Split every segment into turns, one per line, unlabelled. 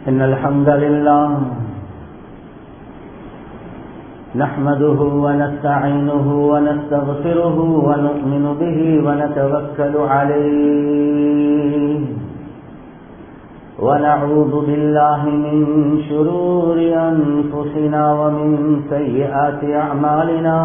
إن الحمد لله نحمده ونستعينه ونستغفره ونؤمن به ونتوكل عليه ونعوذ بالله من شرور أنفسنا ومن سيئات أعمالنا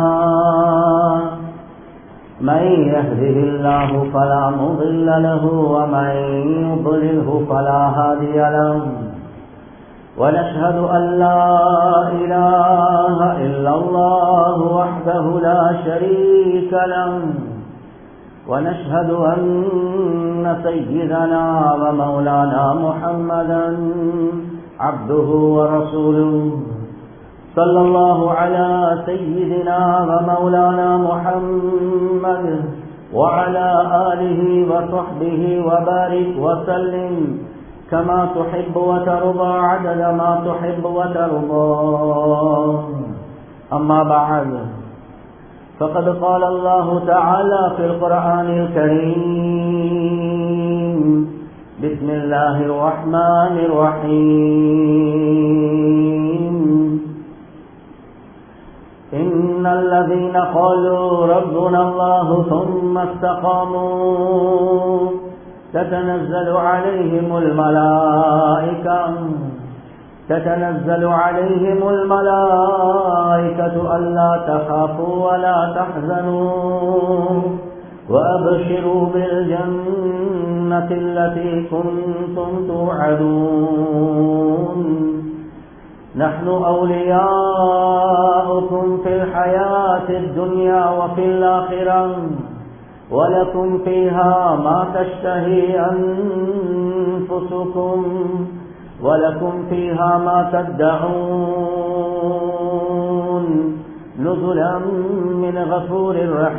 من يهده الله فلا مضل له ومن يضلله فلا هادي له ونشهد أن لا إله إلا الله وحده لا شريك له ونشهد أن سيدنا ومولانا محمدا عبده ورسوله صلى الله على سيدنا ومولانا محمد وعلى آله وصحبه وبارك وسلم كما تحب وترضى عدد ما تحب وترضى أما بعد فقد قال الله تعالى في القرآن الكريم بسم الله الرحمن الرحيم إن الذين قالوا ربنا الله ثم استقاموا تتنزل عليهم الملائكة تتنزل عليهم الملائكة ألا تخافوا ولا تحزنوا وأبشروا بالجنة التي كنتم توعدون نحن أولياؤكم في الحياة الدنيا وفي الآخرة ولكم فيها ما تشتهي أنفسكم ولكم فيها ما تدعون نزلا من غفور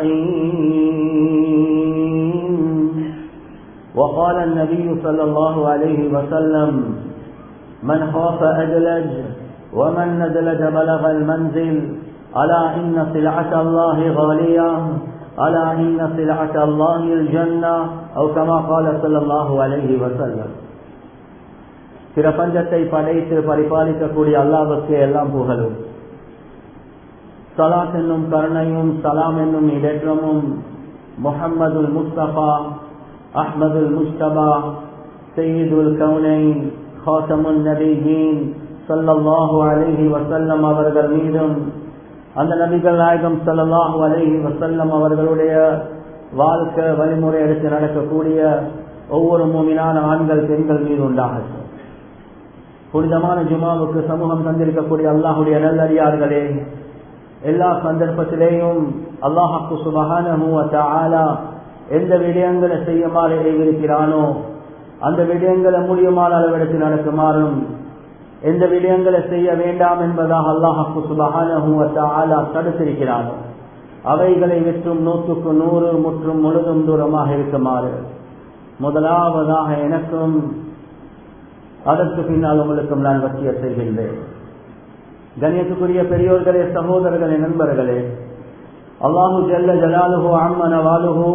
رحيم وقال النبي صلى الله عليه وسلم من خاف أدلج ومن ندلج بلغ المنزل ألا إن سلعة الله غالية ألا إن سلعة الله الجنة أو كما قال صلى الله عليه وسلم பிரபஞ்சத்தை படைத்து பரிபாலிக்கக்கூடிய அல்லாவுக்கு எல்லாம் புகழும் சலாத் என்னும் கருணையும் சலாம் என்னும் இடற்றமும் முஹம்மதுல் முஸ்தபா அஹ்மதுல் முஸ்தபா சையீதுல் கவுனைன் ஹாசமுல் நபியின் சல்லல்லாஹு அலைஹி வசல்லம் அவர்கள் மீதும் அந்த நபிகள் நாயகம் சல்லாஹூ அலஹி வசல்லம் அவர்களுடைய வாழ்க்கை வழிமுறை எடுத்து நடக்கக்கூடிய ஒவ்வொரு மூமினான ஆண்கள் பெண்கள் மீது உண்டாகட்டும் புனிதமான ஜுமாவுக்கு சமூகம் தந்திருக்கக்கூடிய அல்லாஹுடைய நல்லடியார்களே எல்லா சந்தர்ப்பத்திலேயும் அல்லாஹாக்கு சுபகான எந்த விடயங்களை செய்யுமாறு இருக்கிறானோ அந்த விடயங்களை முடியுமான அளவிடத்து நடக்குமாறும் எந்த விடயங்களை செய்ய வேண்டாம் என்பதாக அல்லாஹாக்கு சுபகான தடுத்திருக்கிறானோ அவைகளை விற்றும் நூற்றுக்கு நூறு முற்றும் முழுதும் தூரமாக இருக்குமாறு முதலாவதாக எனக்கும் அதற்கு பின்னால் உங்களுக்கும் நான் வசிய செய்கின்றேன் கண்ணியத்துக்குரிய பெரியோர்களே சகோதரர்களே நண்பர்களே அல்லாஹு ஜல்ல ஜலாலுஹோ அம்மன வாலுஹோ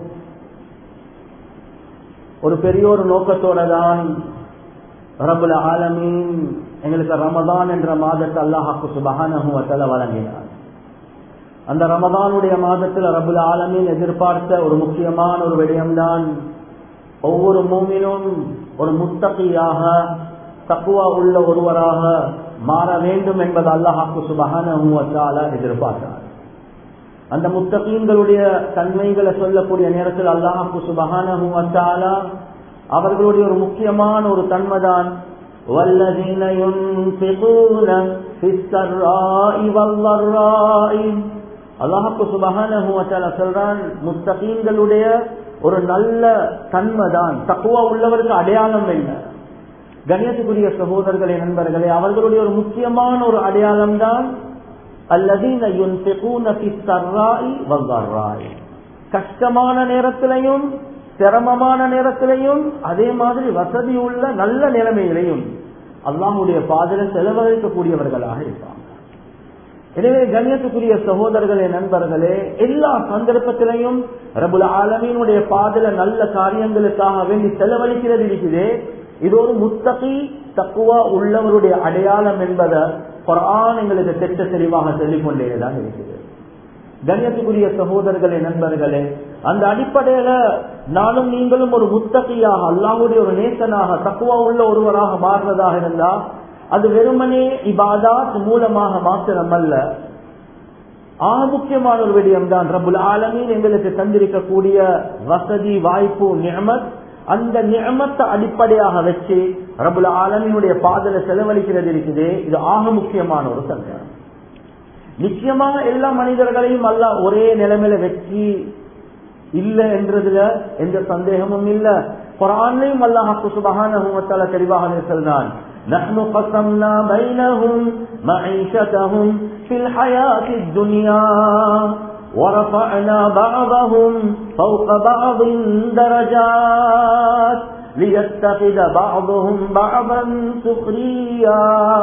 ஒரு பெரிய ஒரு நோக்கத்தோட தான் ரபுல் ஆலமீன் எங்களுக்கு ரமதான் என்ற மாதத்தை அல்லாஹாக்கு சுபகான வழங்கினார் அந்த ரமதானுடைய மாதத்தில் ரபுல் ஆலமீன் எதிர்பார்த்த ஒரு முக்கியமான ஒரு விடயம்தான் ஒவ்வொரு மூமினும் ஒரு முத்தகையாக தக்குவா உள்ள ஒருவராக மாற வேண்டும் என்பது அல்லாஹாக்கு சுபகான எதிர்பார்த்தார் அந்த முத்தகீன்களுடைய தன்மைகளை சொல்லக்கூடிய நேரத்தில் அல்லாஹாக்கு சுபகான அவர்களுடைய ஒரு முக்கியமான ஒரு தன்மைதான் والذين ينفقون في السراء والضراء அல்லாஹாக்கு சுபகான சொல்றான் முத்தகீன்களுடைய ஒரு நல்ல தன்மைதான் தக்குவா உள்ளவருக்கு அடையாளம் என்ன கணியத்துக்குரிய சகோதரர்களே நண்பர்களே அவர்களுடைய ஒரு முக்கியமான ஒரு அடையாளம் தான் கஷ்டமான நேரத்திலையும் சிரமமான நேரத்திலையும் அதே மாதிரி வசதி உள்ள நல்ல நிலைமையிலையும் அல்லாஹுடைய பாதையில செலவழிக்கக்கூடியவர்களாக இருப்பாங்க எனவே கண்ணியத்துக்குரிய சகோதரர்களே நண்பர்களே எல்லா சந்தர்ப்பத்திலையும் ரபுல் ஆலமீனுடைய பாதல நல்ல காரியங்களுக்காக வேண்டி செலவழிக்கிறது இருக்குது இது ஒரு முத்தகி தக்குவா உள்ளவருடைய அடையாளம் என்பதை குரான் எங்களுக்கு திட்ட தெளிவாக சொல்லிக் கொண்டேதான் இருக்குது கண்ணியத்துக்குரிய சகோதரர்களே நண்பர்களே அந்த அடிப்படையில நானும் நீங்களும் ஒரு முத்தகையாக அல்லாஹுடைய ஒரு நேசனாக தக்குவா உள்ள ஒருவராக மாறுறதாக இருந்தா அது வெறுமனே இபாதாத் மூலமாக மாத்திரமல்ல ஆக முக்கியமான ஒரு விடயம் தான் ரபுல் ஆலமீன் எங்களுக்கு தந்திருக்கக்கூடிய வசதி வாய்ப்பு நியமத் அந்த நியமத்தை அடிப்படையாக வச்சு ரபுல் ஆலமீனுடைய பாதல செலவழிக்கிறது இருக்குது இது ஆக முக்கியமான ஒரு சந்தேகம் நிச்சயமாக எல்லா மனிதர்களையும் அல்ல ஒரே நிலைமையில வச்சு இல்ல என்றதுல எந்த சந்தேகமும் இல்ல குரான்லையும் அல்லாஹாக்கு சுபகான தெளிவாக சொல்றான் نحن قسمنا بينهم معيشتهم في الحياة الدنيا ورفعنا بعضهم فوق بعض درجات ليتخذ بعضهم بعضا سخريا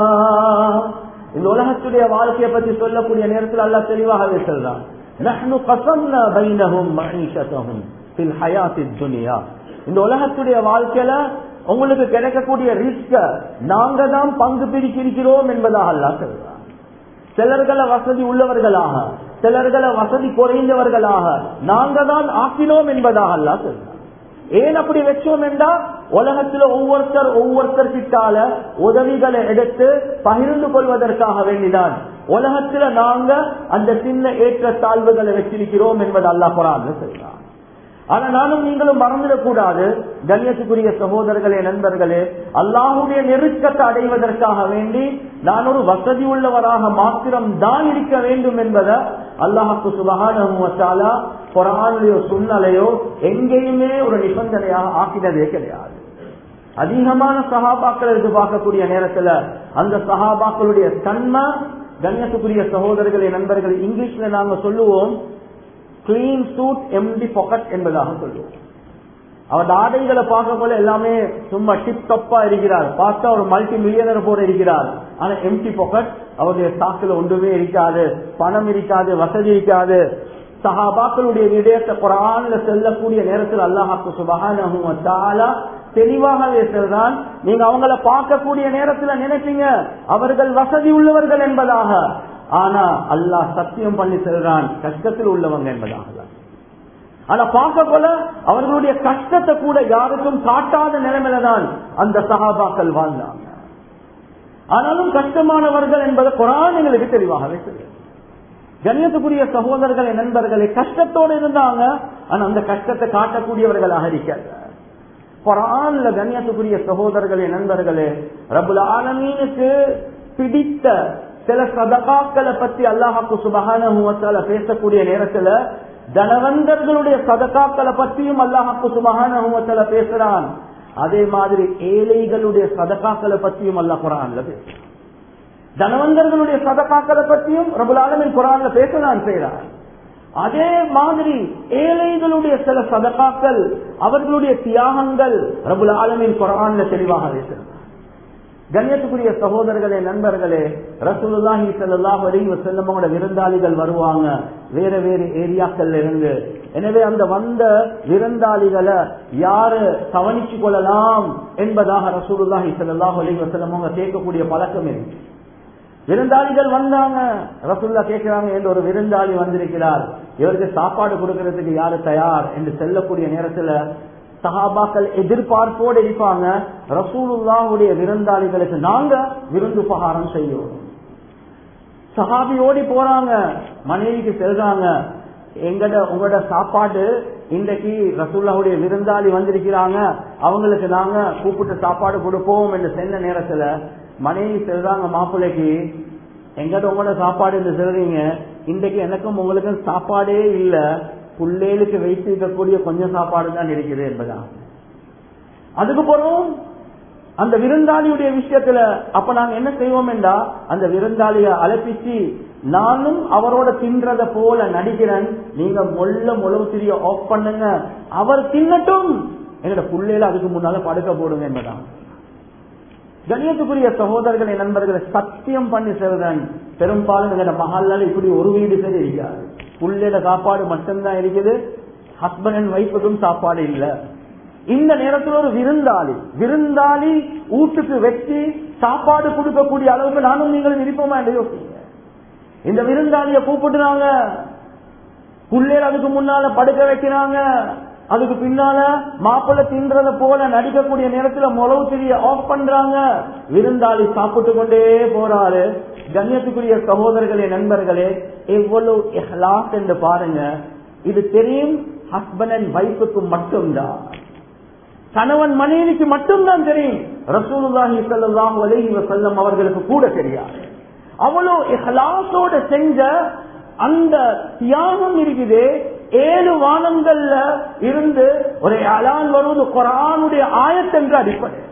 இந்த உலகத்துடைய வாழ்க்கையை பத்தி சொல்லக்கூடிய நேரத்தில் அல்லா தெளிவாகவே சொல்றான் நஹ்னு கசம்னா பைனஹும் மஈஷதஹும் ஃபில் ஹயாத்தித் துனியா இந்த உலகத்துடைய வாழ்க்கையில உங்களுக்கு கிடைக்கக்கூடிய ரிஸ்க நாங்க தான் பங்கு பிரிச்சிருக்கிறோம் என்பதாக அல்லா சொல்றான் சிலர்களை வசதி உள்ளவர்களாக சிலர்களை வசதி குறைந்தவர்களாக நாங்க தான் ஆக்கினோம் என்பதாக அல்லா சொல்றான் ஏன் அப்படி வச்சோம் என்றா உலகத்துல ஒவ்வொருத்தர் ஒவ்வொருத்தர் கிட்டால உதவிகளை எடுத்து பகிர்ந்து கொள்வதற்காக வேண்டிதான் உலகத்துல நாங்க அந்த சின்ன ஏற்ற தாழ்வுகளை வச்சிருக்கிறோம் என்பது அல்லா குரான் சொல்றான் ஆனா நானும் நீங்களும் மறந்துடக்கூடாது கண்ணியத்துக்குரிய சகோதரர்களே நண்பர்களே அல்லாஹுடைய நெருக்கத்தை அடைவதற்காக வேண்டி நான் ஒரு வசதி உள்ளவராக மாத்திரம் தான் இருக்க வேண்டும் என்பதை அல்லாஹாக்கு சுபகான குரானிலையோ சுண்ணலையோ எங்கேயுமே ஒரு நிபந்தனையாக ஆக்கினதே கிடையாது அதிகமான சகாபாக்கள் எடுத்து பார்க்கக்கூடிய நேரத்துல அந்த சகாபாக்களுடைய தன்மை கண்ணியத்துக்குரிய சகோதரர்களே நண்பர்கள் இங்கிலீஷ்ல நாங்க சொல்லுவோம் கிளீன் சூட் எம்டி பாக்கெட் என்பதாக சொல்லுவோம் அவர் ஆடைகளை பார்க்க போல எல்லாமே சும்மா டிப் டப்பா இருக்கிறார் பார்த்தா ஒரு மல்டி மில்லியனர் போல இருக்கிறார் ஆனா எம்டி பாக்கெட் அவருடைய சாக்குல ஒன்றுமே இருக்காது பணம் இருக்காது வசதி இருக்காது சஹாபாக்களுடைய விடயத்தை குரான்ல செல்லக்கூடிய நேரத்தில் அல்லாஹாக்கு சுபகான தெளிவாகவே சொல்றான் நீங்க அவங்கள பார்க்கக்கூடிய நேரத்துல நினைப்பீங்க அவர்கள் வசதி உள்ளவர்கள் என்பதாக ஆனா அல்லாஹ் சத்தியம் பண்ணி செல்றான் கஷ்டத்தில் உள்ளவங்க என்பதாக ஆனா பார்க்க போல அவர்களுடைய கஷ்டத்தை கூட யாருக்கும் காட்டாத நிலைமையில தான் அந்த சகாபாக்கள் வாழ்ந்தாங்க ஆனாலும் கஷ்டமானவர்கள் என்பதை குரான் எங்களுக்கு தெளிவாகவே தெரியும் கண்ணியத்துக்குரிய சகோதரர்களை நண்பர்களை கஷ்டத்தோடு இருந்தாங்க ஆனா அந்த கஷ்டத்தை காட்டக்கூடியவர்களாக இருக்காங்க குரான்ல கண்ணியத்துக்குரிய சகோதரர்களே நண்பர்களே ரபுல் ஆலமீனுக்கு பிடித்த சில சதகாக்களை பத்தி அல்லாஹாக்கு சுபகான பேசக்கூடிய நேரத்துல தனவந்தர்களுடைய சதகாக்களை பற்றியும் அல்லாஹாக்கு சுபகான பேசுறான் அதே மாதிரி ஏழைகளுடைய சதகாக்களை பற்றியும் அல்லாஹ் குரான்ல பேசுறான் தனவந்தர்களுடைய சதகாக்களை பற்றியும் ரபுலாலமின் குரான்ல பேசலாம் செய்யறான் அதே மாதிரி ஏழைகளுடைய சில சதகாக்கள் அவர்களுடைய தியாகங்கள் ரபுல் ஆலமின் குரான்ல தெளிவாக பேசுறான் கண்ணியத்துக்குரிய சகோதரர்களே நண்பர்களே ரசூலுல்லாஹி ஸல்லல்லாஹு அலைஹி வஸல்லம் அவங்களோட விருந்தாளிகள் வருவாங்க வேற வேற ஏரியாக்கள்ல இருந்து எனவே அந்த வந்த விருந்தாளிகளை யாரு கவனிச்சு கொள்ளலாம் என்பதாக ரசூலுல்லாஹி ஸல்லல்லாஹு அலைஹி வஸல்லம் அவங்க கேட்கக்கூடிய பழக்கம் இருக்கு விருந்தாளிகள் வந்தாங்க ரசூல்லா கேட்கிறாங்க என்று ஒரு விருந்தாளி வந்திருக்கிறார் இவருக்கு சாப்பாடு கொடுக்கறதுக்கு யாரு தயார் என்று செல்லக்கூடிய நேரத்துல சஹாபாக்கள் எதிர்பார்ப்போடு இருப்பாங்க ரசூலுல்லாவுடைய விருந்தாளிகளுக்கு நாங்க விருந்து உபகாரம் செய்யும் சஹாபி ஓடி போறாங்க மனைவிக்கு செல்றாங்க எங்கட உங்களோட சாப்பாடு இன்றைக்கு ரசூல்லாவுடைய விருந்தாளி வந்திருக்கிறாங்க அவங்களுக்கு நாங்க கூப்பிட்டு சாப்பாடு கொடுப்போம் என்று சென்ற நேரத்துல மனைவி செல்றாங்க மாப்பிள்ளைக்கு எங்கட உங்களோட சாப்பாடு என்று சொல்றீங்க இன்றைக்கு எனக்கும் உங்களுக்கும் சாப்பாடே இல்ல புள்ளேலுக்கு வைத்திருக்கக்கூடிய கொஞ்சம் சாப்பாடு தான் இருக்குது என்பதா அதுக்கு போறோம் அந்த விருந்தாளியுடைய விஷயத்துல அப்ப நாங்க என்ன செய்வோம் என்றா அந்த விருந்தாளிய அழைப்பிச்சு நானும் அவரோட தின்றத போல நடிக்கிறேன் நீங்க மொல்ல முழவு திரிய ஆஃப் பண்ணுங்க அவர் தின்னட்டும் எங்கட புள்ளையில அதுக்கு முன்னால படுக்க போடுங்க என்பதான் கணியத்துக்குரிய சகோதரர்களை நண்பர்களை சத்தியம் பண்ணி செல்றேன் பெரும்பாலும் எங்கட மகாலால இப்படி ஒரு வீடு சரி இருக்காது புள்ளையில சாப்பாடு மட்டும்தான் இருக்குது ஹஸ்பண்ட் அண்ட் ஒய்ஃபுக்கும் சாப்பாடு இல்ல இந்த நேரத்தில் ஒரு விருந்தாளி விருந்தாளி வீட்டுக்கு வச்சு சாப்பாடு கொடுக்கக்கூடிய அளவுக்கு நானும் நீங்களும் இருப்போமா என்று யோசிங்க இந்த விருந்தாளிய கூப்பிட்டுறாங்க புள்ளேர் அதுக்கு முன்னால படுக்க வைக்கிறாங்க அதுக்கு பின்னால மாப்பிள்ள தின்றத போல நடிக்கக்கூடிய நேரத்துல முளவு திரிய ஆஃப் பண்றாங்க விருந்தாளி சாப்பிட்டு கொண்டே போறாரு கண்ணியத்துக்குரிய சகோதரர்களே நண்பர்களே எவ்வளவு இஹ்லாஸ் என்று பாருங்க இது தெரியும் ஹஸ்பண்ட் அண்ட் வைஃபுக்கு மட்டும்தான் கணவன் மனைவிக்கு மட்டும்தான் தெரியும் ரசூலுல்லாஹி ஸல்லல்லாஹு அலைஹி வஸல்லம் அவர்களுக்கு கூட தெரியாது அவ்வளவு இஹ்லாஸோட செஞ்ச அந்த தியாகம் இருக்குது ஏழு வானங்கள்ல இருந்து ஒரு அலான் வருவது குரானுடைய ஆயத்தென்ற அடிப்படை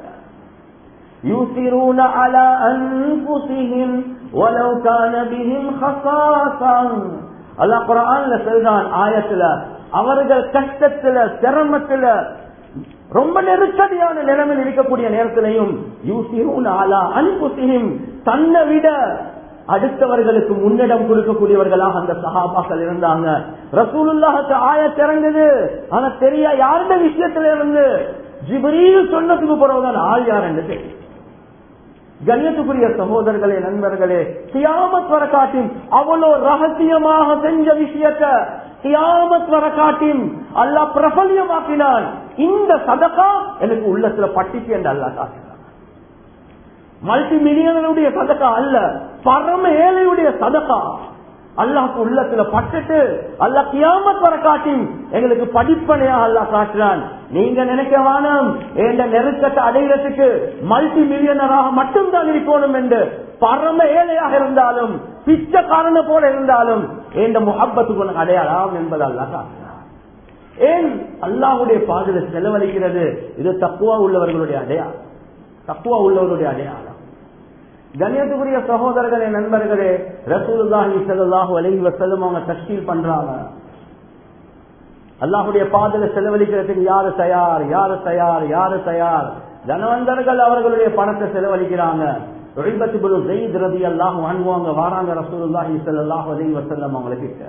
يُثِرُونَ عَلَى أَنفُسِهِمْ وَلَوْ كَانَ بِهِمْ خَصَاصًا அல்லாஹ் குரான்ல சொல்றான் ஆயத்துல அவர்கள் கஷ்டத்துல சிரமத்துல ரொம்ப நெருக்கடியான நிலைமையில் இருக்கக்கூடிய நேரத்திலையும் யூசிரும் ஆலா அன்புசியும் தன்னை விட அடுத்தவர்களுக்கு முன்னிடம் கொடுக்கக்கூடியவர்களாக அந்த சகாபாக்கள் இருந்தாங்க ரசூலுல்லாஹத்து ஆய திறந்தது ஆனா தெரியா யாருடைய விஷயத்துல இருந்து ஜிபரீல் சொன்னதுக்கு பிறகுதான் ஆள் யார் என்று தெரியும் கண்ணியத்துக்குரிய சகோதரர்களே நண்பர்களே கியாமத் வர காட்டின் அவ்வளோ ரகசியமாக செஞ்ச விஷயத்த கியாமத் வர காட்டின் அல்லா பிரபல்யமாக்கினான் இந்த சதகா எனக்கு உள்ளத்துல பட்டிச்சு என்று அல்லா காட்டினான் மல்டி மில்லியனுடைய சதக்கா அல்ல பரம ஏழையுடைய சதக்கா அல்லாஹ் உள்ளத்துல பட்டுட்டு அல்லா கியாமத் வர காட்டி எங்களுக்கு படிப்பனையா அல்லா காட்டுறான் நீங்க நினைக்க வேணாம் என்ற நெருக்கத்தை அடைகிறதுக்கு மல்டி மில்லியனராக மட்டும்தான் இருக்கணும் என்று பரம ஏழையாக இருந்தாலும் பிச்சைக்காரன போல இருந்தாலும் என்ற முகப்பத்துக்கு உனக்கு அடையாளம் என்பது அல்லா காட்டுறான் ஏன் அல்லாஹுடைய பாதையில செலவழிக்கிறது இது தக்குவா உள்ளவர்களுடைய அடையாளம் தக்குவா உள்ளவருடைய அடையாளம் கண்ணியத்துக்குரிய சகோதரர்களே நண்பர்களே ரசூலுல்லாஹி ஸல்லல்லாஹு அலைஹி வஸல்லம் அவங்க தஷ்கீல் பண்றாங்க அல்லாஹுடைய பாதையில செலவழிக்கிறதுக்கு யாரு தயார் யாரு தயார் யாரு தயார் தனவந்தர்கள் அவர்களுடைய பணத்தை செலவழிக்கிறாங்க வாங்குவாங்க வாராங்க ரசூலுல்லாஹி ஸல்லல்லாஹு அலைஹி வஸல்லம் அவங்களுக்கு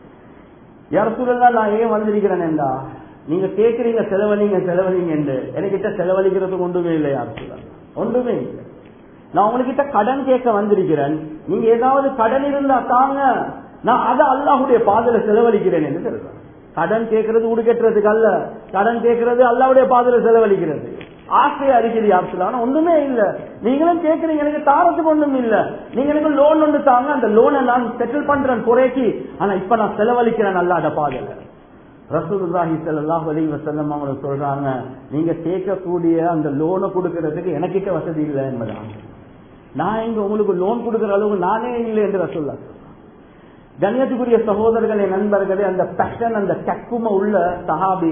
யார் சூழல்லா நான் ஏன் வந்திருக்கிறேன் என்றா நீங்க கேட்கறீங்க செலவழிங்க செலவழிங்க என்று என்கிட்ட செலவழிக்கிறதுக்கு ஒன்றுமே இல்லை யார் சூழல் ஒன்றுமே இல்லை நான் உங்ககிட்ட கடன் கேட்க வந்திருக்கிறேன் நீங்க ஏதாவது கடன் இருந்தா தாங்க நான் அதை அல்லாஹுடைய பாதையில செலவழிக்கிறேன் என்று சொல்றேன் கடன் கேட்கறது உடுக்கட்டுறதுக்கு அல்ல கடன் கேட்கறது அல்லாவுடைய பாதையில செலவழிக்கிறது ஆசை அறிக்கிறது யார் சொல்லலாம் ஒண்ணுமே இல்ல நீங்களும் கேட்கறீங்க எனக்கு தாரத்துக்கு ஒண்ணும் இல்ல நீங்க எனக்கு லோன் ஒன்று தாங்க அந்த லோனை நான் செட்டில் பண்றேன் குறைக்கு ஆனா இப்ப நான் செலவழிக்கிறேன் அல்லாட பாதையில ரசூலுல்லாஹி ஸல்லல்லாஹு அலைஹி வஸல்லம் அவங்க சொல்றாங்க நீங்க கேட்கக்கூடிய அந்த லோனை கொடுக்கறதுக்கு எனக்கிட்ட வசதி இல்லை என்பதான் நான் இங்க உங்களுக்கு லோன் கொடுக்கிற அளவுக்கு நானே இல்லை என்று ரசூல்லா கண்ணியத்துக்குரிய சகோதரர்களே நண்பர்களே அந்த பேஷன் அந்த கக்கும உள்ள சஹாபி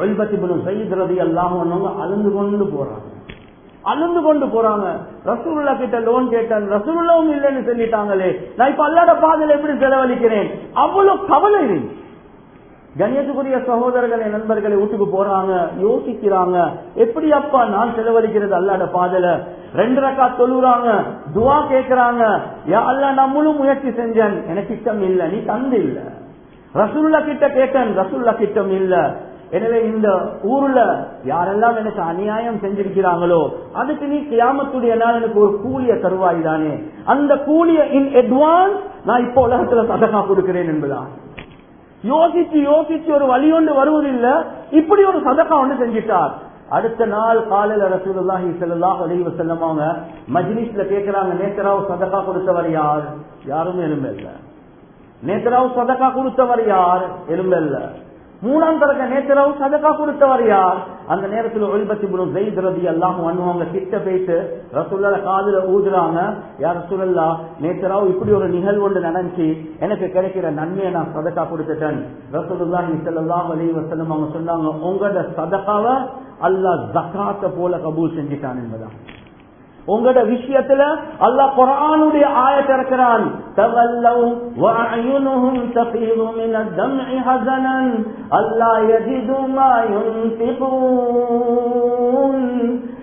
சயீத் ரதி அல்லாம அழுந்து கொண்டு போறாங்க அழுந்து கொண்டு போறாங்க ரசூல்லா கிட்ட லோன் கேட்டேன் ரசூல்லாவும் இல்லைன்னு சொல்லிட்டாங்களே நான் இப்ப அல்லாட பாதையில எப்படி செலவழிக்கிறேன் அவ்வளவு கவலை இருந்துச்சு கண்ணியத்துக்குரிய சகோதரர்களை நண்பர்களை வீட்டுக்கு போறாங்க யோசிக்கிறாங்க எப்படி அப்பா நான் செலவழிக்கிறது அல்லாட பாதல ரெண்டு ரக்கா தொழுறாங்க துவா கேட்கிறாங்க அல்ல நான் முழு முயற்சி செஞ்சேன் எனக்கு இஷ்டம் இல்ல நீ தந்து இல்ல ரசூல்லா கிட்ட கேட்டேன் ரசூல்லா கிட்டம் இல்ல எனவே இந்த ஊர்ல யாரெல்லாம் எனக்கு அநியாயம் செஞ்சிருக்கிறாங்களோ அதுக்கு நீ கியாமத்துடைய நாள் எனக்கு ஒரு கூலிய தருவாய் தானே அந்த கூலிய இன் அட்வான்ஸ் நான் இப்போ உலகத்துல சதகா கொடுக்கிறேன் என்பதான் யோசிச்சு யோசிச்சு ஒரு வழி ஒன்று வருவதில்லை இப்படி ஒரு சதக்கா ஒன்று செஞ்சிட்டார் அடுத்த நாள் காலையில ரசூலுல்லாஹி ஸல்லல்லாஹு அலைஹி வஸல்லம் அவங்க மஜ்லிஸ்ல கேக்குறாங்க நேத்ராவ் சதக்கா கொடுத்தவர் யார் யாருமே எலும்பு இல்ல நேத்ராவ் சதக்கா கொடுத்தவர் யார் எலும்பு இல்ல மூணாம் தரக்க நேத்ராவ் சதக்கா கொடுத்தவர் யார் அந்த நேரத்தில் ஒளிபத்தி குரு ஜெயித் ரதி எல்லாம் அவங்க கிட்ட போயிட்டு ரசூல்லா காதுல ஊதுறாங்க யார் ரசூல்லா நேத்ராவ் இப்படி ஒரு நிகழ்வு ஒன்று நடந்துச்சு எனக்கு கிடைக்கிற நன்மையை நான் சதக்கா கொடுத்துட்டேன் ரசூலுல்லாஹி ஸல்லல்லாஹு அலைஹி வஸல்லம் அவங்க சொன்னாங்க உங்களோட சதக்காவை அல்லாஹ் ஜக்காத்த போல கபூல் செஞ்சுட்டான் என்பதான் உங்களோட விஷயத்துல அல்லாஹ் குரானுடைய ஆயத்தை இருக்கிறான் தவல்லவ் வஅயுனுஹும் தஃபீது மின தம்இ ஹஸனன் அல்லா யஜிது மா யுன்ஃபிகூன்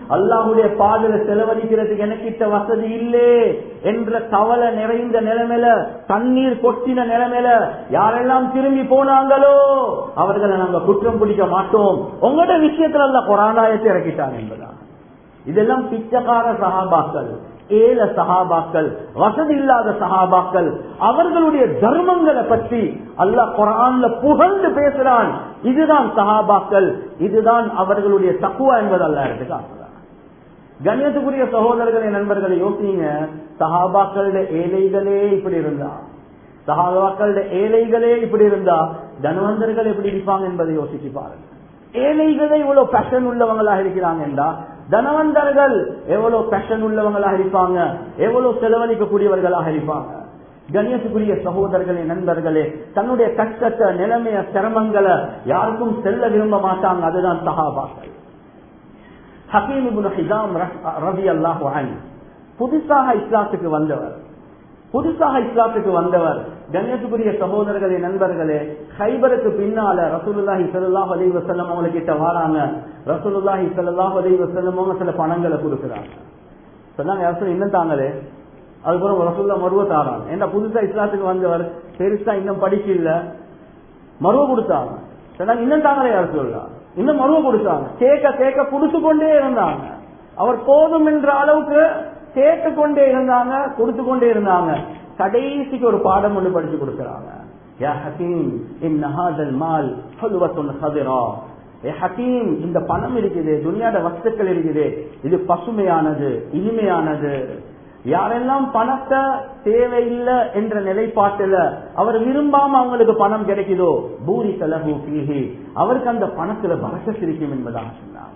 அல்லாஹுடைய பாதையில செலவழிக்கிறதுக்கு எனக்கிட்ட வசதி இல்லே என்ற கவலை நிறைந்த நிலைமையில தண்ணீர் கொட்டின நிலைமையில யாரெல்லாம் திரும்பி போனாங்களோ அவர்களை நாங்க குற்றம் பிடிக்க மாட்டோம் உங்களோட விஷயத்துல அல்ல கொரானாயத்தை இறக்கிட்டாங்க என்பதான் இதெல்லாம் பிச்சைக்கார சகாபாக்கள் ஏல சகாபாக்கள் வசதி இல்லாத சகாபாக்கள் அவர்களுடைய தர்மங்களை பற்றி அல்லாஹ் குரான்ல புகழ்ந்து பேசுறான் இதுதான் சகாபாக்கள் இதுதான் அவர்களுடைய தக்குவா என்பது அல்ல எடுத்துக்காட்டுறான் கண்ணியத்துக்குரிய சகோதரர்களை நண்பர்களை யோசிங்க சகாபாக்களுடைய ஏழைகளே இப்படி இருந்தா சகாபாக்களுடைய ஏழைகளே இப்படி இருந்தா தனவந்தர்கள் எப்படி இருப்பாங்க என்பதை யோசிச்சு பாருங்க ஏழைகளே இவ்வளவு பேஷன் உள்ளவங்களாக இருக்கிறாங்க என்றா தனவந்தர்கள் எவ்வளவு பேஷன் உள்ளவங்களாக இருப்பாங்க எவ்வளவு செலவழிக்கக்கூடியவர்களாக இருப்பாங்க கண்ணியத்துக்குரிய சகோதரர்களே நண்பர்களே தன்னுடைய கஷ்டத்தை நிலைமைய சிரமங்களை யாருக்கும் செல்ல விரும்ப மாட்டாங்க அதுதான் சகாபாக்கள் ஹக்கீம் ஹிசாம் ரவி அல்லாஹ் புதுசாக இஸ்லாத்துக்கு வந்தவர் புதுசாக இஸ்லாத்துக்கு வந்தவர் கண்ணியத்துக்குரிய சகோதரர்களே நண்பர்களே ஹைபருக்கு பின்னால ரசூலுல்லாஹி சல்லாஹ் அலி வசல்லம் அவங்க கிட்ட வராங்க ரசூலுல்லாஹி சல்லாஹ் அலி வசல்லம் அவங்க சில பணங்களை கொடுக்குறாங்க சொன்னாங்க யாரும் இன்னும் தாங்களே அதுக்கப்புறம் ரசூல்லா மருவ தாராங்க ஏன்னா புதுசா இஸ்லாத்துக்கு வந்தவர் பெருசா இன்னும் படிக்கல மருவ கொடுத்தாங்க சொன்னாங்க இன்னும் தாங்களே யார் சொல்லலாம் இன்னும் மருவ கொடுத்தாங்க கேட்க கேட்க புடிச்சு கொண்டே இருந்தாங்க அவர் போதும் என்ற அளவுக்கு கேட்டு கொண்டே இருந்தாங்க கொடுத்து கொண்டே இருந்தாங்க கடைசிக்கு ஒரு பாடம் ஒன்று படிச்சு கொடுக்கறாங்க யா ஹக்கீம் இன் ஹாதல் மால் ஹல்வத்துன் ஹதிரா ஏ ஹக்கீம் இந்த பணம் இருக்குது துனியாட வஸ்துக்கள் இருக்குது இது பசுமையானது இனிமையானது யாரெல்லாம் பணத்தை தேவையில்லை என்ற நிலைப்பாட்டுல அவர் விரும்பாம அவங்களுக்கு பணம் கிடைக்குதோ பூரி தலகு பீஹி அவருக்கு அந்த பணத்துல பறக்கத்திருக்கும் என்பதாக சொன்னாங்க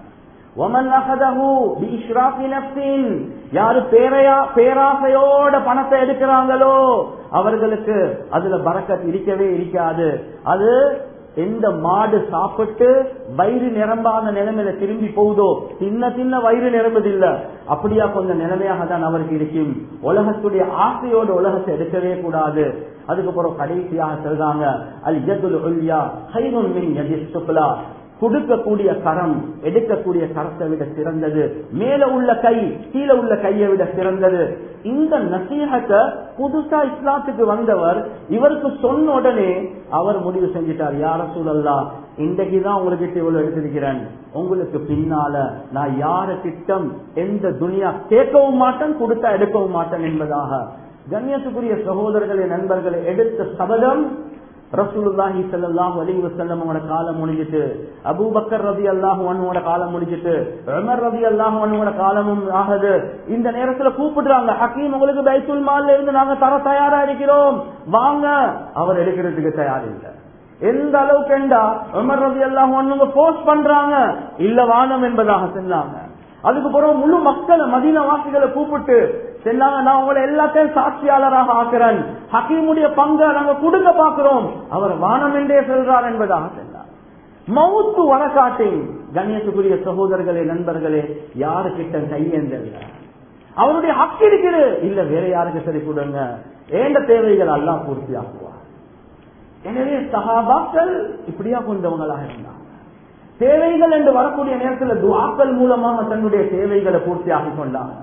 யாரு பேரையா பேராசையோட பணத்தை எடுக்கிறாங்களோ அவர்களுக்கு அதுல பறக்கத் இருக்கவே இருக்காது அது எந்த மாடு சாப்பிட்டு வயிறு நிரம்பாத நிலைமையில திரும்பி போகுதோ தின்ன தின்ன வயிறு நிரம்புதில்ல அப்படியா கொஞ்சம் நிலைமையாக தான் அவருக்கு இருக்கும் உலகத்துடைய ஆசையோட உலகத்தை எடுக்கவே கூடாது அதுக்கப்புறம் கடைசியாக சொல்றாங்க அல் யதுல் உல்யா ஹைருன் மின் யதிஸ் சுக்லா கொடுக்கக்கூடிய கரம் எடுக்கக்கூடிய கரத்தை விட சிறந்தது மேல உள்ள கை கீழே உள்ள கையை விட சிறந்தது இந்த நசீகத்தை புதுசா இஸ்லாத்துக்கு வந்தவர் இவருக்கு சொன்ன உடனே அவர் முடிவு செஞ்சிட்டார் யார சூழல்லா இன்றைக்குதான் உங்களுக்கு இவ்வளவு எடுத்திருக்கிறேன் உங்களுக்கு பின்னால நான் யார திட்டம் எந்த துனியா கேட்கவும் மாட்டேன் கொடுத்தா எடுக்கவும் மாட்டேன் என்பதாக கண்ணியத்துக்குரிய சகோதரர்களே நண்பர்களை எடுத்த சபதம் ரசூலுல்லாஹி ஸல்லல்லாஹு அலைஹி வஸல்லம் அவங்களோட காலம் முடிஞ்சிட்டு அபூபக்கர் ரலியல்லாஹு அன்ஹுவோட காலம் முடிஞ்சிட்டு உமர் ரலியல்லாஹு அன்ஹுவோட காலமும் ஆகுது இந்த நேரத்துல கூப்பிடுறாங்க ஹக்கீம் உங்களுக்கு பைத்துல் மால்ல இருந்து நாங்க தர தயாரா இருக்கிறோம் வாங்க அவர் எடுக்கிறதுக்கு தயார் இல்லை எந்த அளவுக்கு என்றா உமர் ரலியல்லாஹு அன்ஹுங்க போர்ஸ் பண்றாங்க இல்ல வானம் என்பதாக சொன்னாங்க அதுக்கு பிறகு முழு மக்களை மதீன வாசிகளை கூப்பிட்டு சொன்னாங்க நான் உங்களை எல்லாத்தையும் சாட்சியாளராக ஆக்குறேன் ஹக்கீமுடைய பங்கை நாங்க கொடுக்க பாக்குறோம் அவர் வானம் என்றே சொல்றார் என்பதாக சொன்னார் மவுத்து வர காட்டி கண்ணியத்துக்குரிய சகோதரர்களே நண்பர்களே யாரு கிட்ட கையேந்தல்ல அவருடைய ஹக்கு இருக்குது இல்ல வேற யாருக்கு சரி கொடுங்க ஏண்ட தேவைகள் எல்லாம் பூர்த்தி ஆக்குவார் எனவே சகாபாக்கள் இப்படியா கொண்டவங்களாக இருந்தாங்க தேவைகள் என்று வரக்கூடிய நேரத்தில் துவாக்கள் மூலமாக தன்னுடைய தேவைகளை பூர்த்தி ஆகிக் கொண்டாங்க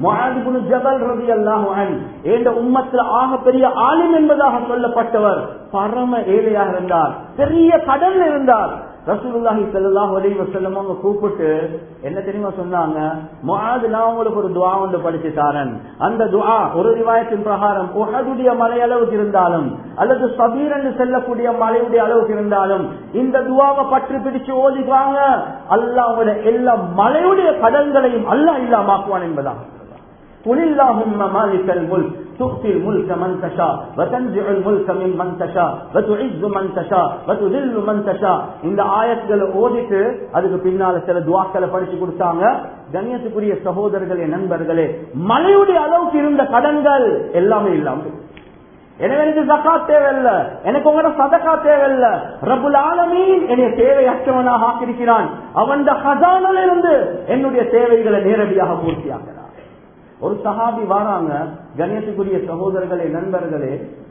ஜபல் ரவி அல்லாஹ் என்ற உம்மத்தில் ஆக பெரிய ஆளும் என்பதாக சொல்லப்பட்டவர் பரம ஏழையாக இருந்தார் பெரிய கடல் இருந்தார் ரசூலுல்லாஹி ஸல்லல்லாஹு அலைஹி வஸல்லம் அவங்க கூப்பிட்டு என்ன தெரியுமா சொன்னாங்க முஆத் நான் உங்களுக்கு ஒரு துஆ ஒன்று படிச்சு தாரேன் அந்த துஆ ஒரு ரிவாயத்தின் பிரகாரம் உஹதுடைய மலை அளவுக்கு இருந்தாலும் அல்லது சபீர் என்று செல்லக்கூடிய மலையுடைய அளவுக்கு இருந்தாலும் இந்த துவாவை பற்றி பிடிச்சு ஓதிக்குவாங்க அல்லாஹ் உங்களோட எல்லா மலையுடைய கடல்களையும் அல்லாஹ் இல்லாமாக்குவான் என்பதாக قل اللهم مالك الملك تؤتي الملك من تشاء وتنزع الملك من من تشاء وتعز من تشاء وتذل من تشاء இந்த ஆயத்துகளை ஓதிட்டு அதுக்கு பின்னால சில துவாக்களை படிச்சு கொடுத்தாங்க கண்ணியத்துக்குரிய சகோதரர்களே நண்பர்களே மலையுடைய அளவுக்கு இருந்த கடன்கள் எல்லாமே இல்லாம எனவே எனக்கு சக்கா தேவையில்ல எனக்கு உங்களோட சதக்கா தேவையில்ல ரபுல் ஆலமீன் என்னுடைய தேவையற்றவனாக ஆக்கியிருக்கிறான் அவன் ஹசானில் இருந்து என்னுடைய தேவைகளை நேரடியாக பூர்த்தியாகிறான் ஒரு சஹாபி வாராங்க கணேசக்குரிய சகோதரர்களே நண்பர்களே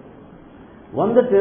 வந்துட்டு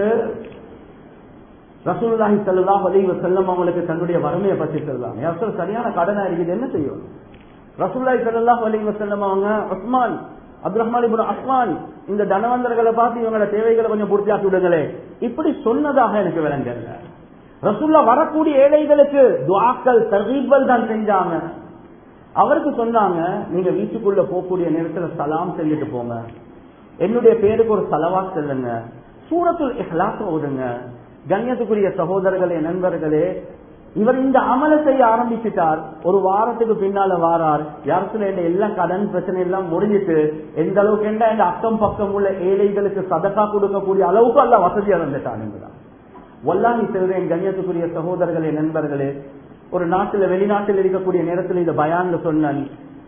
ரசூல்லாஹி சல்லாஹ் அலி செல்லம் அவங்களுக்கு தன்னுடைய வறுமையை பற்றி சொல்லலாம் யாரும் சரியான கடனா இருக்குது என்ன செய்யும் ரசூல்லாய் சல்லாஹ் அலி வசல்லம் அவங்க உஸ்மான் அப்துல் ரஹ்மான் இப்னு அஸ்மான் இந்த தனவந்தர்களை பார்த்து இவங்களோட தேவைகளை கொஞ்சம் பூர்த்தியாக்கி விடுங்களே இப்படி சொன்னதாக எனக்கு விளங்கல ரசூல்லா வரக்கூடிய ஏழைகளுக்கு துவாக்கள் தர்கீபல் தான் செஞ்சாங்க அவருக்கு சொன்னாங்க நீங்க வீட்டுக்குள்ள போகக்கூடிய நேரத்துல சலாம் செஞ்சுட்டு போங்க என்னுடைய பேருக்கு ஒரு சலவா செல்லுங்க சூரத்துல் இஹ்லாஸ் ஓடுங்க கண்ணியத்துக்குரிய சகோதரர்களே நண்பர்களே இவர் இந்த அமலை செய்ய ஆரம்பிச்சுட்டார் ஒரு வாரத்துக்கு பின்னால வாரார் யாருக்குள்ள இந்த எல்லா கடன் பிரச்சனை எல்லாம் முடிஞ்சிட்டு எந்த அளவுக்கு என்ன இந்த அக்கம் பக்கம் உள்ள ஏழைகளுக்கு சதக்கா கொடுக்கக்கூடிய அளவுக்கு அல்ல வசதியா வந்துட்டான் என்பதான் வல்லாஹி சொல்றேன் கண்ணியத்துக்குரிய சகோதரர்களே நண்பர்களே ஒரு நாட்டுல வெளிநாட்டில் இருக்கக்கூடிய நேரத்தில் இந்த பயான்ல சொன்னான்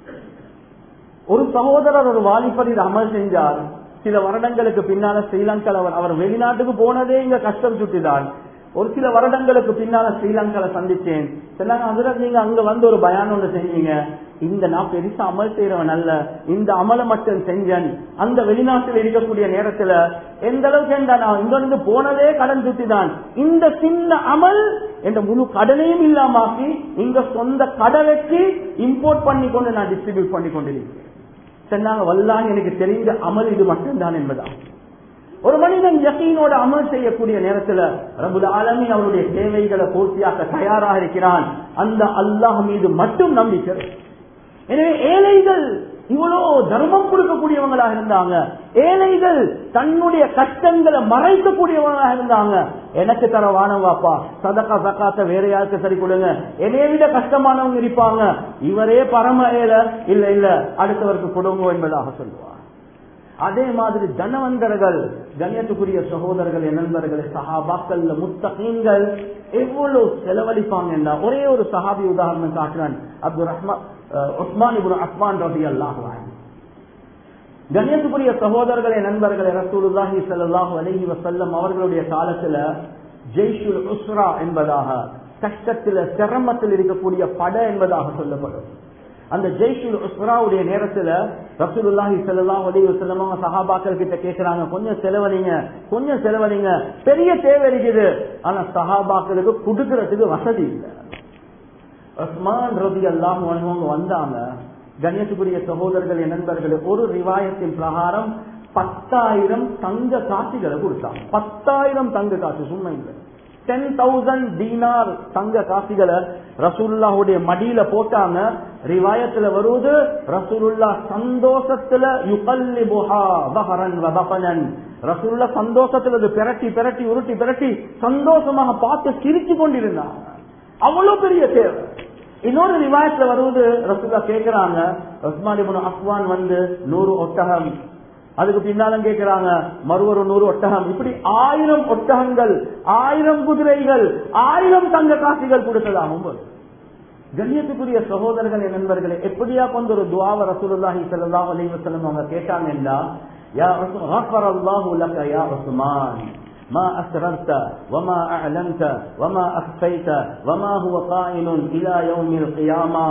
ஒரு சகோதரர் ஒரு வாலிபர் இது அமல் செஞ்சார் சில வருடங்களுக்கு பின்னால ஸ்ரீலங்கால அவர் அவர் வெளிநாட்டுக்கு போனதே இங்க கஷ்டம் சுட்டிதான் ஒரு சில வருடங்களுக்கு பின்னால ஸ்ரீலங்கால சந்திச்சேன் சொன்னாங்க அதில் நீங்க அங்க வந்து ஒரு பயான் ஒன்று செஞ்சீங்க இந்த நான் பெருசா அமல் செய்யறவன் அல்ல இந்த அமலை மட்டும் செஞ்சேன் அந்த வெளிநாட்டில் இருக்கக்கூடிய நேரத்துல எந்த அளவுக்கு என்றா நான் இங்க இருந்து போனதே கடன் சுட்டிதான் இந்த சின்ன அமல் என்ற முழு கடனையும் இல்லாமாக்கி இங்க சொந்த கடை வச்சு இம்போர்ட் பண்ணி கொண்டு நான் டிஸ்ட்ரிபியூட் பண்ணி கொண்டிருக்கிறேன் சொன்னாங்க வல்லான் எனக்கு தெரிந்த அமல் இது மட்டும்தான் என்பதா ஒரு மனிதன் யக்கீனோட அமல் செய்யக்கூடிய நேரத்துல ரபுல் ஆலமின் அவருடைய தேவைகளை பூர்த்தியாக்க தயாராக இருக்கிறான் அந்த அல்லாஹ் மீது மட்டும் நம்பிக்கை எனவே ஏழைகள் இவ்வளவு தர்மம் கொடுக்கக்கூடியவங்களாக இருந்தாங்க ஏழைகள் தன்னுடைய கஷ்டங்களை மறைக்கக்கூடியவங்களாக இருந்தாங்க எனக்கு தர வானம் வாப்பா சதக்கா சக்காத்த வேற யாருக்கு சரி கொடுங்க என்னைய விட கஷ்டமானவங்க இருப்பாங்க இவரே பரம ஏழை இல்ல இல்ல அடுத்தவருக்கு கொடுங்க என்பதாக சொல்லுவார் அதே மாதிரி தனவந்தர்கள் கண்ணியத்துக்குரிய சகோதரர்கள் நண்பர்கள் சஹாபாக்கள் முத்தகீன்கள் எவ்வளவு செலவழிப்பாங்க என்றா ஒரே ஒரு சஹாபி உதாரணம் காட்டுறான் அப்துல் ரஹ்மான் உஸ்மான் இபுன் அஸ்மான் ரபி அல்லாஹ் கண்ணியத்துக்குரிய சகோதரர்களே நண்பர்களே ரசூலுல்லாஹி ஸல்லல்லாஹு அலைஹி வஸல்லம் அவர்களுடைய காலத்துல ஜெய்ஷுல் உஸ்ரா என்பதாக கஷ்டத்துல சிரமத்தில் இருக்கக்கூடிய பட என்பதாக சொல்லப்படும் அந்த ஜெய்ஷுல் உஸ்ராவுடைய நேரத்துல ரசூலுல்லாஹி ஸல்லல்லாஹு அலைஹி வஸல்லம் அவங்க சஹாபாக்கள் கிட்ட கேக்குறாங்க கொஞ்சம் செலவழிங்க கொஞ்சம் செலவழிங்க பெரிய தேவை இருக்குது ஆனா சஹாபாக்களுக்கு கொடுக்கறதுக்கு வசதி இல்லை உஸ்மான் ரபி அல்லாஹ் வந்தாங்க கணேசுக்குரிய சகோதரர்கள் நண்பர்கள் ஒரு ரிவாயத்தின் பிரகாரம் பத்தாயிரம் தங்க காட்சிகளை கொடுத்தாங்க பத்தாயிரம் தங்க காட்சி சும்மா இல்லை டென் தௌசண்ட் தீனார் தங்க காசிகளை ரசூல்லாவுடைய மடியில போட்டாங்க ரிவாயத்துல வருவது ரசூலுல்லா சந்தோஷத்துல யுகல்லி புஹா பஹரன் வபபனன் ரசூல்லா சந்தோஷத்துல அது பிரட்டி பிரட்டி உருட்டி பிரட்டி சந்தோஷமாக பார்த்து சிரிச்சு கொண்டிருந்தாங்க அவ்வளவு பெரிய தேவை இன்னொரு ரிவாயத்துல வருவது ரசூல்லா கேட்கிறாங்க உஸ்மான் இப்னு அஃப்வான் வந்து நூறு ஒட்டகம் அதுக்கு பின்னாலும் கேட்கிறாங்க மறுவரு நூறு ஒட்டகம் இப்படி ஆயிரம் ஒட்டகங்கள் ஆயிரம் குதிரைகள் ஆயிரம் தங்க காசிகள் கொடுத்ததாகவும் வரும் கண்ணியத்துக்குரிய சகோதரர்கள் நண்பர்களே எப்படியா கொண்டு ஒரு துவாவ ரசூலுல்லாஹி ஸல்லல்லாஹு அலைஹி வஸல்லம் அவங்க கேட்டாங்கன்னா யா ரசூல் غفر الله لك يا عثمان ما أسررت وما أعلنت وما أخفيت وما هو قائل إلى يوم القيامة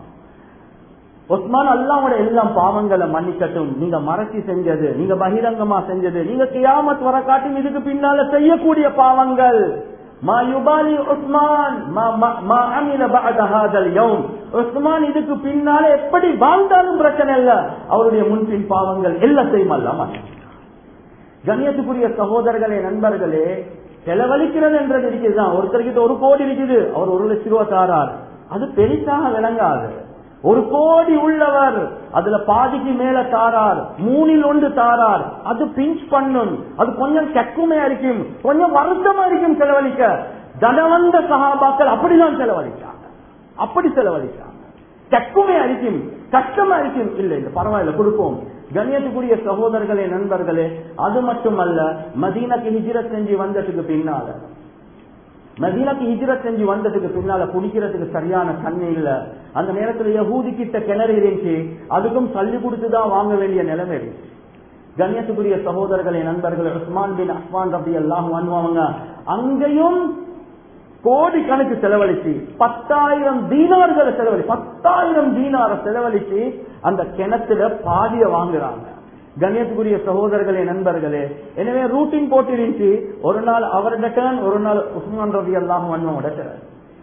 உஸ்மான் அல்லாவோட எல்லாம் பாவங்களை மன்னிக்கட்டும் நீங்க மறைச்சி செஞ்சது நீங்க பகிரங்கமா செஞ்சது நீங்க கியாமத் வர காட்டும் இதுக்கு பின்னால செய்யக்கூடிய பாவங்கள் மா யுபாலி உஸ்மான் மா அமில பஅத ஹாதல் யௌம் உஸ்மான் இதுக்கு பின்னால எப்படி வாழ்ந்தாலும் பிரச்சனை இல்ல அவருடைய முன்பின் பாவங்கள் எல்லாத்தையும் அல்லாம கண்ணியத்துக்குரிய சகோதரர்களே நண்பர்களே செலவழிக்கிறது என்றது இருக்குதுதான் ஒருத்தர்கிட்ட ஒரு கோடி இருக்குது அவர் ஒரு லட்சம் ரூபாய் தாரார் அது பெருசாக விளங்காது ஒரு கோடி உள்ளவர் அதுல பாதிக்கு மேல தாரார் மூணில் ஒன்று தாரார் அது பிஞ்ச் பண்ணும் அது கொஞ்சம் கெக்குமையா இருக்கும் கொஞ்சம் வருத்தமா இருக்கும் செலவழிக்க தனவந்த சகாபாக்கள் அப்படிதான் செலவழிச்சாங்க அப்படி செலவழிச்சாங்க கெக்குமே அரிக்கும் கஷ்டமா இருக்கும் இல்ல இல்ல பரவாயில்ல கொடுப்போம் கண்ணியத்துக்குரிய சகோதரர்களே நண்பர்களே அது மட்டுமல்ல மதீனக்கு ஹிஜிரத் செஞ்சு வந்ததுக்கு பின்னால மதீனக்கு ஹிஜ்ரத் செஞ்சு வந்ததுக்கு பின்னால குடிக்கிறதுக்கு சரியான தண்ணி இல்ல அந்த நேரத்துல யகூதி கிட்ட கிணறு இருந்துச்சு அதுக்கும் தள்ளி கொடுத்துதான் வாங்க வேண்டிய நிலைமை இருந்துச்சு கண்ணியத்துக்குரிய சகோதரர்களே நண்பர்கள் உஸ்மான் பின் அஸ்மான் ரபி எல்லாம் வாங்குவாங்க அங்கேயும் கோடி கணக்கு செலவழிச்சு பத்தாயிரம் தீனார்களை செலவழி பத்தாயிரம் தீனார செலவழிச்சு அந்த கிணத்துல பாதிய வாங்குறாங்க கண்ணியத்துக்குரிய சகோதரர்களே நண்பர்களே எனவே ரூட்டின் போட்டிருந்துச்சு ஒரு நாள் அவரோட டேர்ன் ஒரு நாள் உஸ்மான் ரவி எல்லாம் வண்ணோட டேர்ன்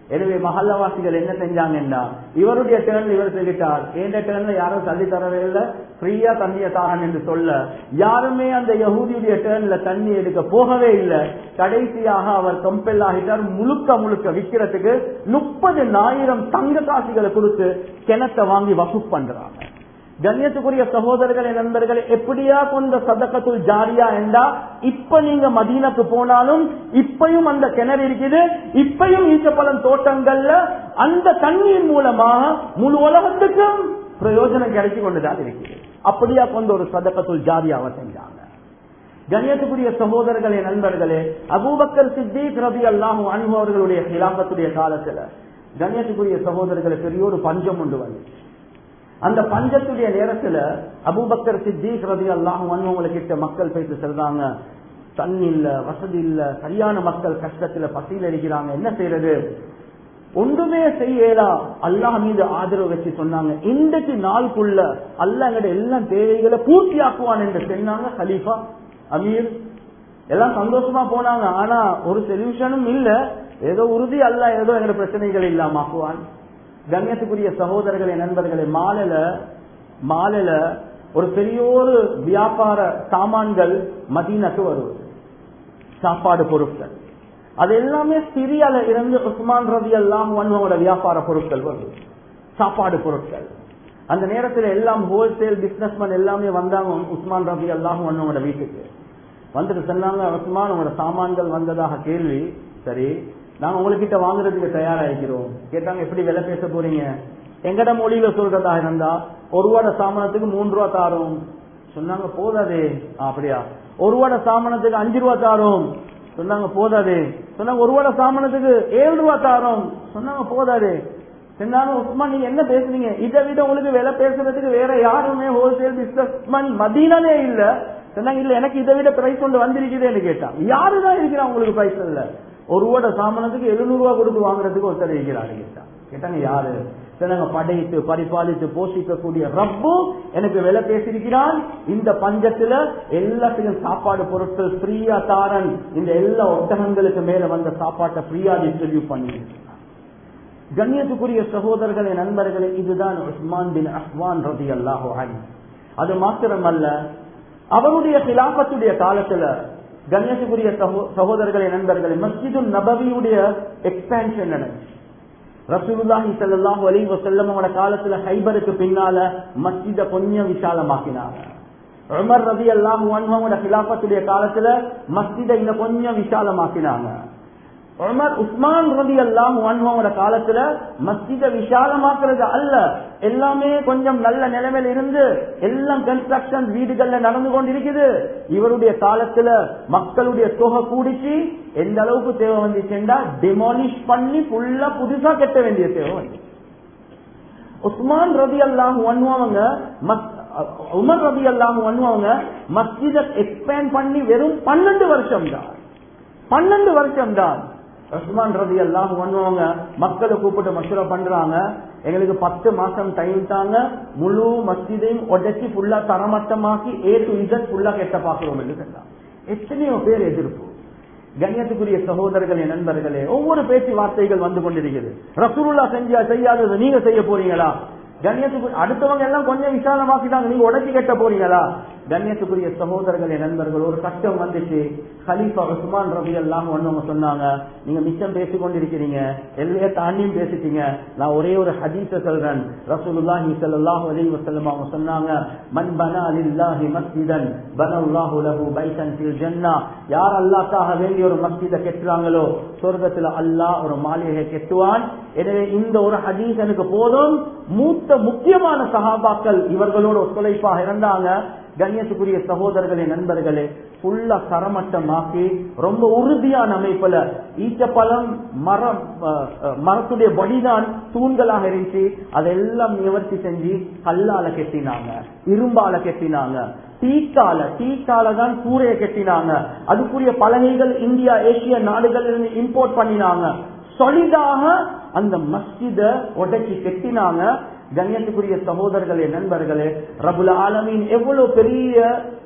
எனவே மஹல்லவாசிகள் என்ன செஞ்சாங்கன்னா இவருடைய டேர்ன்ல இவர் சொல்லிட்டார் எந்த டேர்ன்ல யாரும் தள்ளி தரவே இல்லை ஃப்ரீயா தண்ணியை தாரன் என்று சொல்ல யாருமே அந்த யகூதியுடைய டேர்ன்ல தண்ணி எடுக்க போகவே இல்லை கடைசியாக அவர் கம்பெல் ஆகிட்டார் முழுக்க முழுக்க விற்கிறதுக்கு முப்பது ஆயிரம் தங்க காசுகளை கொடுத்து கிணத்தை வாங்கி வசூப் பண்றாங்க கண்ணியத்துக்குரிய சகோதரர்களே நண்பர்களே எப்படியா கொண்ட சதக்கத்துள் ஜாரியா என்றா இப்ப நீங்க மதீனக்கு போனாலும் இப்பயும் அந்த கிணறு இருக்குது இப்பயும் ஈச்சப்பழம் தோட்டங்கள்ல அந்த தண்ணீர் மூலமாக முழு உலகத்துக்கும் பிரயோஜனம் கிடைச்சு கொண்டுதான் இருக்குது அப்படியா கொண்ட ஒரு சதக்கத்துள் ஜாரியாவை செஞ்சாங்க கண்ணியத்துக்குரிய சகோதரர்களே நண்பர்களே அபூபக்கர் சித்திக் ரபி அல்லாஹு அன்பு அவர்களுடைய கிலாபத்துடைய காலத்துல கண்ணியத்துக்குரிய சகோதரர்களை பெரிய ஒரு பஞ்சம் உண்டு வந்துச்சு அந்த பஞ்சத்துடைய நேரத்துல அபூபக்கர் சித்திக் ரதி அல்லாஹ் கிட்ட மக்கள் பேசி சொல்றாங்க தண்ணி இல்ல வசதி இல்ல சரியான மக்கள் கஷ்டத்துல பசியில் இருக்கிறாங்க என்ன செய்யறது ஒன்றுமே செய்யலா அல்லாஹ் மீது ஆதரவு வச்சு சொன்னாங்க இன்றைக்கு நாளுக்குள்ள அல்ல எங்கட எல்லாம் தேவைகளை பூர்த்தி ஆக்குவான் என்று சொன்னாங்க ஹலீஃபா அமீர் எல்லாம் சந்தோஷமா போனாங்க ஆனா ஒரு சொல்யூஷனும் இல்ல ஏதோ உறுதி அல்ல ஏதோ எங்க பிரச்சனைகள் இல்லாம ஆக்குவான் கண்ணியத்துக்குரிய சகோதரர்களே நண்பர்களே மாலையில மாலையில ஒரு பெரிய ஒரு வியாபார சாமான்கள் மதீனக்கு வருவது சாப்பாடு பொருட்கள் அது எல்லாமே சிரியால இருந்து உஸ்மான் ரவி எல்லாம் வன்மோட வியாபார பொருட்கள் வருது சாப்பாடு பொருட்கள் அந்த நேரத்தில் எல்லாம் ஹோல்சேல் பிசினஸ்மேன் எல்லாமே வந்தாங்க உஸ்மான் ரவி எல்லாம் வன்மோட வீட்டுக்கு வந்துட்டு சொன்னாங்க உஸ்மான் உங்களோட சாமான்கள் வந்ததாக கேள்வி சரி நாங்க உங்ககிட்ட வாங்குறதுக்கு தயாராகிறோம் கேட்டாங்க எப்படி விலை பேச போறீங்க எங்கட மொழியில சொல்றதா இருந்தா ஒரு ரூபாட சாமானத்துக்கு மூன்று ரூபா தாரும் சொன்னாங்க போதாதே அப்படியா ஒரு ரூபாட சாமானத்துக்கு அஞ்சு ரூபா தாரும் சொன்னாங்க போதாதே சொன்னாங்க ஒரு ரூபாட சாமானத்துக்கு ஏழு ரூபா தாரும் சொன்னாங்க போதாதே சொன்னாங்க உஸ்மான் நீங்க என்ன பேசுறீங்க இதை விட உங்களுக்கு விலை பேசுறதுக்கு வேற யாருமே ஹோல்சேல் பிசினஸ்மேன் மதீனமே இல்ல சொன்னாங்க இல்ல எனக்கு இதை விட பிரைஸ் கொண்டு வந்திருக்குதுன்னு கேட்டான் யாருதான் இருக்கிறா உங்களுக்கு பிரைஸ் இல்ல ஒரு ரூபாட சாமானத்துக்கு எழுநூறு ரூபா கொடுத்து வாங்குறதுக்கு ஒருத்தர் இருக்கிறாரு கேட்டான் கேட்டாங்க யாரு நாங்க படைத்து பரிபாலித்து போஷிக்கக்கூடிய ரப்பு எனக்கு விலை பேசியிருக்கிறான் இந்த பஞ்சத்துல எல்லாத்தையும் சாப்பாடு பொருட்கள் ஃப்ரீயா தாரன் இந்த எல்லா ஒட்டகங்களுக்கு மேல வந்த சாப்பாட்டை ஃப்ரீயா டிஸ்ட்ரிபியூட் பண்ணி கண்ணியத்துக்குரிய சகோதரர்களே நண்பர்களே இதுதான் உஸ்மான் பின் அஹ்வான் ரதி அல்லாஹு அது மாத்திரமல்ல அவருடைய கிலாபத்துடைய காலத்துல கண்ணியத்துக்குரிய சகோதரர்களே நண்பர்களே மஸ்ஜிது நபவியுடைய எக்ஸ்பேன்ஷன் நடந்துச்சு ரசூலுல்லாஹி ஸல்லல்லாஹு அலைஹி வஸல்லம் அவரோட காலத்துல ஹைபருக்கு பின்னால மஸ்ஜித கொஞ்சம் விசாலமாக்கினாங்க உமர் ரலியல்லாஹு அன்ஹு அவரோட கிலாஃபத்துடைய காலத்துல மஸ்ஜித இன்னும் கொஞ்சம் விசாலமாக்கினாங்க உமர் உஸ்மான் ரதி அல்லாம் அவங்களோட காலத்துல மஸ்ஜித விசாலமாக்குறது அல்ல எல்லாமே கொஞ்சம் நல்ல நிலைமையில இருந்து எல்லாம் கன்ஸ்ட்ரக்ஷன் வீடுகள்ல நடந்து கொண்டிருக்குது இவருடைய காலத்துல மக்களுடைய தொகை கூடிச்சு எந்த அளவுக்கு தேவை வந்துச்சுன்னா டெமாலிஷ் பண்ணி ஃபுல்லா புதுசா கட்ட வேண்டிய தேவை வந்து உஸ்மான் ரதி அல்லாம் அவங்க உமர் ரதி அல்லாம் அவங்க மஸ்ஜித எக்ஸ்பேண்ட் பண்ணி வெறும் பன்னெண்டு வருஷம் தான் பன்னெண்டு வருஷம் தான் உஸ்மான் ரதி எல்லாம் பண்ணுவாங்க மக்களை கூப்பிட்டு மசூரா பண்றாங்க எங்களுக்கு பத்து மாசம் டைம் தாங்க முழு மஸ்ஜிதையும் உடச்சி ஃபுல்லா தரமட்டமாக்கி ஏ டு இசட் ஃபுல்லா கெட்ட பாக்குறோம் என்று சொன்னாங்க எத்தனையோ பேர் எதிர்ப்பு கண்ணியத்துக்குரிய சகோதரர்களே நண்பர்களே ஒவ்வொரு பேச்சு வார்த்தைகள் வந்து கொண்டிருக்கிறது ரசூலுல்லா செஞ்சா செய்யாதது நீங்க செய்ய போறீங்களா கண்ணியத்துக்கு அடுத்தவங்க எல்லாம் கொஞ்சம் விசாலமாக்கிட்டாங்க நீங்க உடச்சி கட்ட போறீங்களா கண்ணியத்துக்குரிய சகோதரர்களே நண்பர்கள் ஒரு கஷ்டம் வந்துச்சு ஹலீஃபா உஸ்மான் ரபி எல்லாம் ஒன்னவங்க சொன்னாங்க நீங்க மிச்சம் பேசிக் கொண்டிருக்கிறீங்க எல்லைய தாண்டியும் பேசிட்டீங்க நான் ஒரே ஒரு ஹதீஸ சொல்றேன் ரசூலுல்லாஹி ஸல்லல்லாஹு அலைஹி வஸல்லம் அவங்க சொன்னாங்க மன் பனா லில்லாஹி மஸ்ஜிதன் பனல்லாஹு லஹு பைத்தன் ஃபில் ஜன்னah யார் அல்லாஹ்க்காக வேண்டிய ஒரு மஸ்ஜிதை கெட்டுறாங்களோ சொர்க்கத்துல அல்லாஹ் ஒரு மாளிகை கெட்டுவான் எனவே இந்த ஒரு ஹதீஸ் எனக்கு போதும் மூத்த முக்கியமான சகாபாக்கள் இவர்களோட ஒத்துழைப்பாக இருந்தாங்க கண்ணியத்துக்குரிய சகோதரர்களே நண்பர்களே ஃபுல்லா தரமட்டமாக்கி ரொம்ப உறுதியான அமைப்புல ஈச்சப்பழம் மரம் மரத்துடைய வடிதான் தூண்களாக இருந்துச்சு அதெல்லாம் நிவர்த்தி செஞ்சு கல்லால கெட்டினாங்க இரும்பால கெட்டினாங்க டீக்கால டீக்கால தான் கூரையை கெட்டினாங்க அதுக்குரிய பலகைகள் இந்தியா ஏசிய நாடுகளிலிருந்து இம்போர்ட் பண்ணினாங்க சொலிதாக அந்த மஸ்ஜித உடைச்சி கெட்டினாங்க கண்ணியத்துக்குரிய சகோதரர்களே நண்பர்களே ரபுல் ஆலமீன் எவ்வளவு பெரிய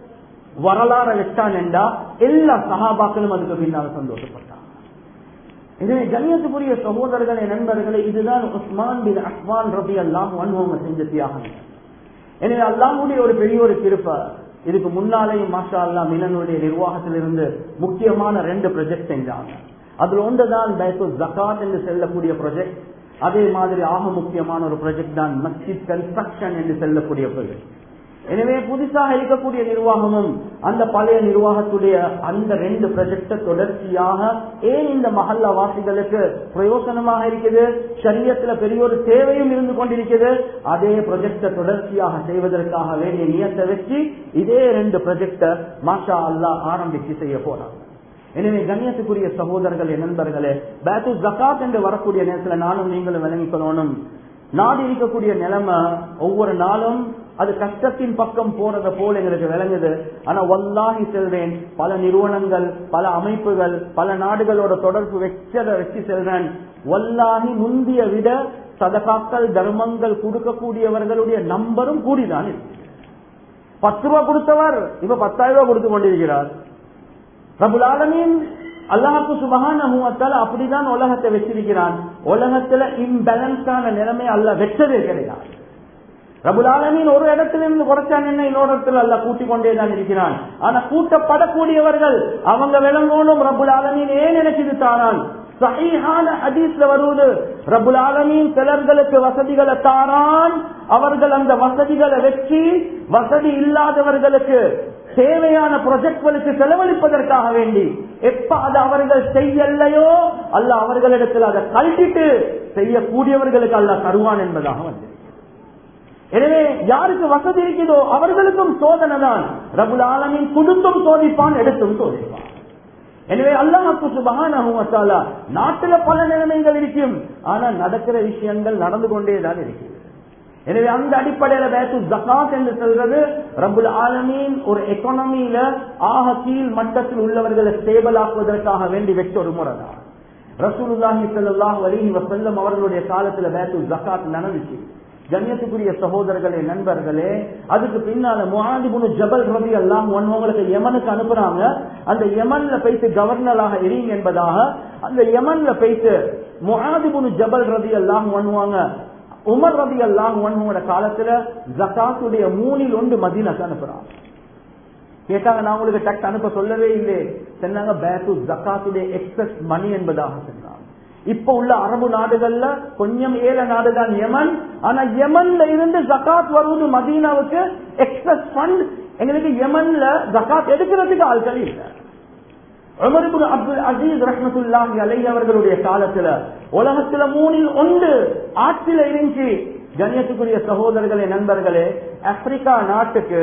வரலாறு வச்சான் என்றா எல்லா சகாபாக்களும் அதுக்கு பின்னால சந்தோஷப்பட்டாங்க எனவே கண்ணியத்துக்குரிய சகோதரர்களே நண்பர்களே இதுதான் உஸ்மான் பின் அஸ்மான் ரபி அல்லாம் அனுபவங்க செஞ்ச தியாகம் எனவே அல்லாமுடைய ஒரு பெரிய ஒரு திருப்ப இதுக்கு முன்னாலேயும் மாஷா அல்லா மிலனுடைய நிர்வாகத்திலிருந்து முக்கியமான ரெண்டு ப்ரொஜெக்ட் செஞ்சாங்க அதுல ஒன்றுதான் பைத்துல் ஜக்காத் என்று செல்லக்கூடிய ப்ரொஜெக்ட் அதே மாதிரி ஆக முக்கியமான ஒரு ப்ரொஜெக்ட் தான் மஸ்ஜித் கன்ஸ்ட்ரக்ஷன் என்று செல்லக்கூடிய ப்ரொஜெக்ட் எனவே புதுசாக இருக்கக்கூடிய நிர்வாகமும் அந்த பழைய நிர்வாகத்துடைய அந்த ரெண்டு ப்ரொஜெக்ட தொடர்ச்சியாக ஏன் இந்த மஹல்ல வாசிகளுக்கு பிரயோசனமாக இருக்குது சரியத்துல பெரிய ஒரு தேவையும் இருந்து கொண்டிருக்கிறது அதே ப்ரொஜெக்ட தொடர்ச்சியாக செய்வதற்காக வேண்டிய நியத்தை வச்சு இதே ரெண்டு ப்ரொஜெக்ட மாஷா அல்லா ஆரம்பிச்சு செய்ய போறாங்க எனவே கண்ணியத்துக்குரிய சகோதரர்களே நண்பர்களே பேத்து ஜக்காத் என்று வரக்கூடிய நேரத்தில் நானும் நீங்களும் விளங்கிக் கொள்ளணும் நாடு இருக்கக்கூடிய நிலைமை ஒவ்வொரு நாளும் அது கஷ்டத்தின் பக்கம் போறத போல எங்களுக்கு விளங்குது ஆனா வல்லாகி செல்றேன் பல நிறுவனங்கள் பல அமைப்புகள் பல நாடுகளோட தொடர்பு வச்சதை வச்சு செல்றேன் வல்லாகி முந்திய விட சதகாக்கள் தர்மங்கள் கொடுக்கக்கூடியவர்களுடைய நம்பரும் கூடிதான் இருக்கு பத்து ரூபா கொடுத்தவர் இப்ப பத்தாயிரம் ரூபாய் கொடுத்து கொண்டிருக்கிறார் பிரபுல் ஆலமீன் அல்லாஹுக்கு சுபகான அப்படிதான் உலகத்தை வச்சிருக்கிறான் உலகத்துல இம்பேலன்ஸான நிலைமை அல்ல வெச்சதே கிடையாது ரபுலாலமீன் ஒரு இடத்துல இருந்து குறைச்சான் என்ன இன்னொரு இடத்துல அல்ல கூட்டிக் கொண்டேதான் இருக்கிறான் ஆனா கூட்டப்படக்கூடியவர்கள் அவங்க விளங்கணும் ரபுல் ஆலமீன் ஏன் எனக்கு இது தாரான் சஹீஹான ஹதீஸ்ல வருவது ரபுல் ஆலமீன் சிலர்களுக்கு வசதிகளை தாரான் அவர்கள் அந்த வசதிகளை வச்சு வசதி இல்லாதவர்களுக்கு தேவையான ப்ரொஜெக்ட்களுக்கு செலவழிப்பதற்காக வேண்டி எப்ப அது அவர்கள் செய்யலையோ அல்ல அவர்களிடத்தில் அதை கழட்டிட்டு செய்யக்கூடியவர்களுக்கு அல்ல தருவான் என்பதாக வந்து எனவே யாருக்கு வசதி இருக்குதோ அவர்களுக்கும் சோதனை தான் ரபுல் ஆலமின் கொடுத்தும் சோதிப்பான் எடுத்தும் சோதிப்பான் எனவே அல்லாஹு சுபகான நாட்டுல பல நிலைமைகள் இருக்கும் ஆனா நடக்கிற விஷயங்கள் நடந்து கொண்டேதான் இருக்கிறது எனவே அந்த அடிப்படையில பேசு ஜக்காத் என்று சொல்றது ரபுல் ஆலமீன் ஒரு எக்கானமியில ஆக கீழ் மட்டத்தில் உள்ளவர்களை ஸ்டேபிள் ஆக்குவதற்காக வேண்டி வச்ச ஒரு முறை தான் ரசூலுல்லாஹி ஸல்லல்லாஹு அலைஹி வஸல்லம் அவர்களுடைய காலத்துல பேசு ஜக்காத் நடந்துச்சு கண்ணியத்துக்குரிய சகோதரர்களே நண்பர்களே அதுக்கு பின்னால முஹாதிபுனு ஜபல் ரவி எல்லாம் உங்களுக்கு யமனுக்கு அனுப்புறாங்க அந்த யமன்ல போயிட்டு கவர்னராக இருங்க என்பதாக அந்த யமன்ல போயிட்டு முஹாதிபுனு ஜபல் ரவி எல்லாம் பண்ணுவாங்க உமர் ரவி எல்லாம் ஒன்னுவோட காலத்துல ஜக்காத்துடைய மூணில் ஒன்று மதீனாக்கு அனுப்புறாங்க கேட்டாங்க நான் உங்களுக்கு டக்ஸ் அனுப்ப சொல்லவே இல்லை சொன்னாங்க பேத்து ஜக்காத்துடைய எக்ஸஸ் மணி என்பதாக சொன்னாங்க இப்ப உள்ள அரபு நாடுகள்ல கொஞ்சம் ஏழ நாடுதான் யமன் ஆனா யமன்ல இருந்து ஜக்காத் வருவது மதீனாவுக்கு எக்ஸஸ் ஃபண்ட் எங்களுக்கு யமன்ல ஜக்காத் எடுக்கிறதுக்கு ஆட்கள் இல்லை உமர்புல் அப்துல் அசீஸ் ரஹமத்துல்லாஹி அலை அவர்களுடைய காலத்துல உலகத்துல மூணில் ஒன்று ஆட்சியில இருந்துச்சு கண்ணியத்துக்குரிய சகோதரர்களே நண்பர்களே ஆப்பிரிக்கா நாட்டுக்கு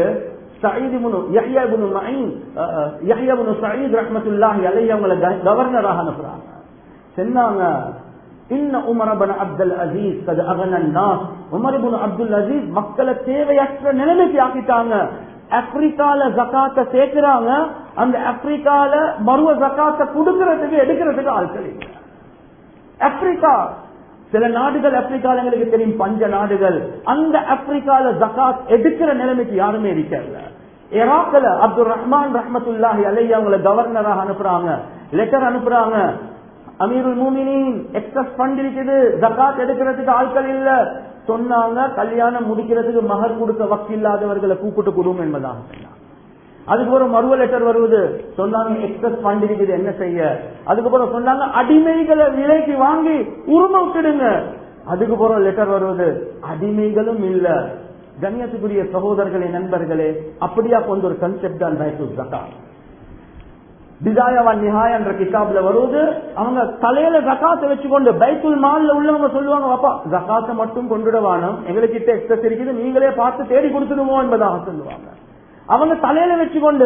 கவர்னராக அனுப்புறாங்க சொன்னாங்க இன்ன உமரபன் அப்துல் அசீஸ் அது அகனன்னாஸ் உமரபுன் அப்துல் அசீஸ் மக்களை தேவையற்ற நிலைமைக்கு ஆக்கிட்டாங்க ஆப்பிரிக்கால ஜக்காத்த சேர்க்கிறாங்க அந்த ஆப்பிரிக்கால மருவ ஜக்காத்த கொடுக்கறதுக்கு எடுக்கிறதுக்கு ஆட்கள் இல்லை ஆப்பிரிக்கா சில நாடுகள் ஆப்பிரிக்கால எங்களுக்கு தெரியும் பஞ்ச நாடுகள் அந்த ஆப்பிரிக்கால ஜக்காத் எடுக்கிற நிலைமைக்கு யாருமே இருக்கல ஈராக்ல அப்துல் ரஹ்மான் ரஹமத்துல்லாஹி அலை அவங்கள கவர்னராக அனுப்புறாங்க லெட்டர் அனுப்புறாங்க அமீருல் மூமினின் எக்ஸஸ் ஃபண்ட் இருக்குது ஜக்காத் எடுக்கிறதுக்கு ஆட்கள் இல்ல சொன்னாங்க கல்யாணம் முடிக்கிறதுக்கு மகர் கொடுக்க வக்கு இல்லாதவர்களை கூப்பிட்டு கொடுங்க என்பதாக சொன்னாங்க அதுக்கப்புறம் மறுவ லெட்டர் வருவது சொன்னாங்க எக்ஸஸ் ஃபண்ட் இருக்குது என்ன செய்ய அதுக்கப்புறம் சொன்னாங்க அடிமைகளை விலைக்கு வாங்கி உரிமை விட்டுடுங்க அதுக்கப்புறம் லெட்டர் வருவது அடிமைகளும் இல்ல கண்ணியத்துக்குரிய சகோதரர்களே நண்பர்களே அப்படியா கொண்ட ஒரு கன்செப்ட் தான் பைசூஸ் ஜக்காத் பிதாயவான் நிஹாய் என்ற கிதாப்ல வருவது அவங்க தலையில ஜக்காத்தை வச்சுக்கொண்டு பைத்துல் மால்ல உள்ளவங்க சொல்லுவாங்க பாப்பா ஜக்காத்தை மட்டும் கொண்டுடவானம் எங்களுக்கு எக்ஸஸ் இருக்குது நீங்களே பார்த்து தேடி கொடுத்துடுவோம் என்பதாக சொல்லுவாங்க அவங்க தலையில வச்சுக்கொண்டு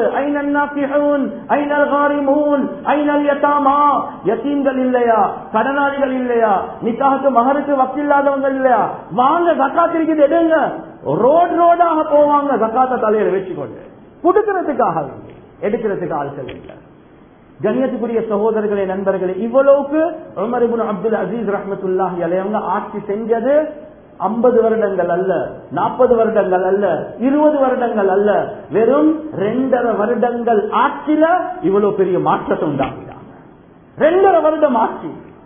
யத்தீம்கள் இல்லையா கடனாளிகள் இல்லையா நிக்காக மகருக்கு வக்கில்லாதவங்க இல்லையா வாங்க ஜக்காத் இருக்குது எடுங்க ரோட் ரோடாக போவாங்க ஜக்காத்த தலையில வச்சுக்கொண்டு கொடுக்கறதுக்காக எடுக்கிறதுக்கு ஆட்கள் இல்லை கண்ணியத்துக்குரிய சகோதரர்களே நண்பர்களே இவ்வளவுக்கு உமரிபுன் அப்துல் அசீஸ் ரஹமத்துல்லாஹி அலையவங்க ஆட்சி செஞ்சது ஐம்பது வருடங்கள் அல்ல நாற்பது வருடங்கள் அல்ல இருபது வருடங்கள் அல்ல வெறும் ரெண்டரை வருடங்கள் ஆட்சியில இவ்வளவு பெரிய மாற்றத்தை உண்டாக்கிட்டாங்க ரெண்டரை வருடம் ஆட்சி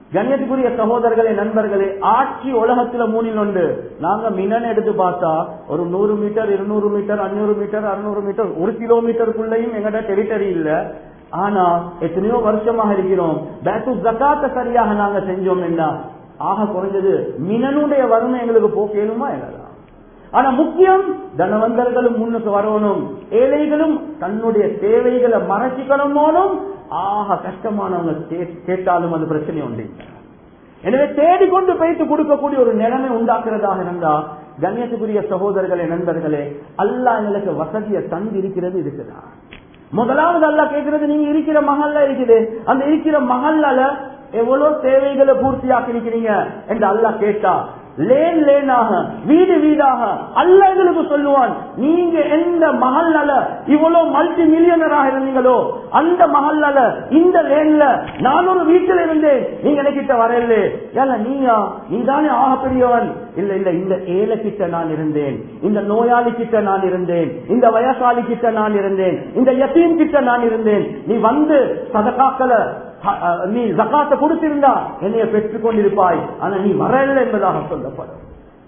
கண்ணியத்துக்குரிய சகோதரர்களே நண்பர்களே ஆட்சி உலகத்துல மூணில் உண்டு நாங்க மினன் எடுத்து பார்த்தா ஒரு நூறு மீட்டர் இருநூறு மீட்டர் அஞ்சூறு மீட்டர் அறுநூறு மீட்டர் ஒரு கிலோமீட்டருக்குள்ளேயும் எங்கட டெரிட்டரி இல்ல ஆனா எத்தனையோ வருஷமாக இருக்கிறோம் பேட்டு ஜக்காத்த சரியாக நாங்க செஞ்சோம் என்ன ஆக குறைஞ்சது மினனுடைய வறுமை எங்களுக்கு போக்கேனுமா என்னதான் ஆனா முக்கியம் தனவந்தர்களும் முன்னுக்கு வரணும் ஏழைகளும் தன்னுடைய தேவைகளை மறைச்சிக்கணுமோனும் ஆக கஷ்டமானவங்க கே- கேட்டாலும் அது பிரச்சனை உண்டு எனவே தேடிக்கொண்டு போய்த்து கொடுக்கக்கூடிய ஒரு நிலைமை உண்டாக்குறதாக இருந்தா கண்ணியத்துக்குரிய சகோதரர்களே நண்பர்களே அல்லாஹ் எங்களுக்கு வசதியை தந்து இருக்கிறது இருக்குதா முதலாவது அல்லாஹ் கேட்கிறது நீங்க இருக்கிற மகல்ல இருக்குது அந்த இருக்கிற மகல்லால எவ்வளவு தேவைகளை பூர்த்தியாக்கி இருக்கிறீங்க என்று அல்லாஹ் கேட்டா லேன் லேனாக வீடு வீடாக அல்ல எங்களுக்கு சொல்லுவான் நீங்க எந்த மகல்லால இவ்வளவு மல்டி மில்லியனராக இருந்தீங்களோ அந்த மகல்லால இந்த லேன்ல நான் ஒரு வீட்டில் இருந்தேன் நீங்க எனக்கிட்ட வரல ஏல நீயா நீ தானே ஆக பெரியவன் இல்ல இல்ல இந்த ஏழை கிட்ட நான் இருந்தேன் இந்த நோயாளி கிட்ட நான் இருந்தேன் இந்த வயசாளி கிட்ட நான் இருந்தேன் இந்த யத்தீம் கிட்ட நான் இருந்தேன் நீ வந்து சதகாக்களை ஹ- அஹ் நீ ஜக்காத்தை கொடுத்திருந்தா என்னைய பெற்றுக் கொண்டிருப்பாய் ஆனா நீ வரல என்பதாக சொல்லப்படும்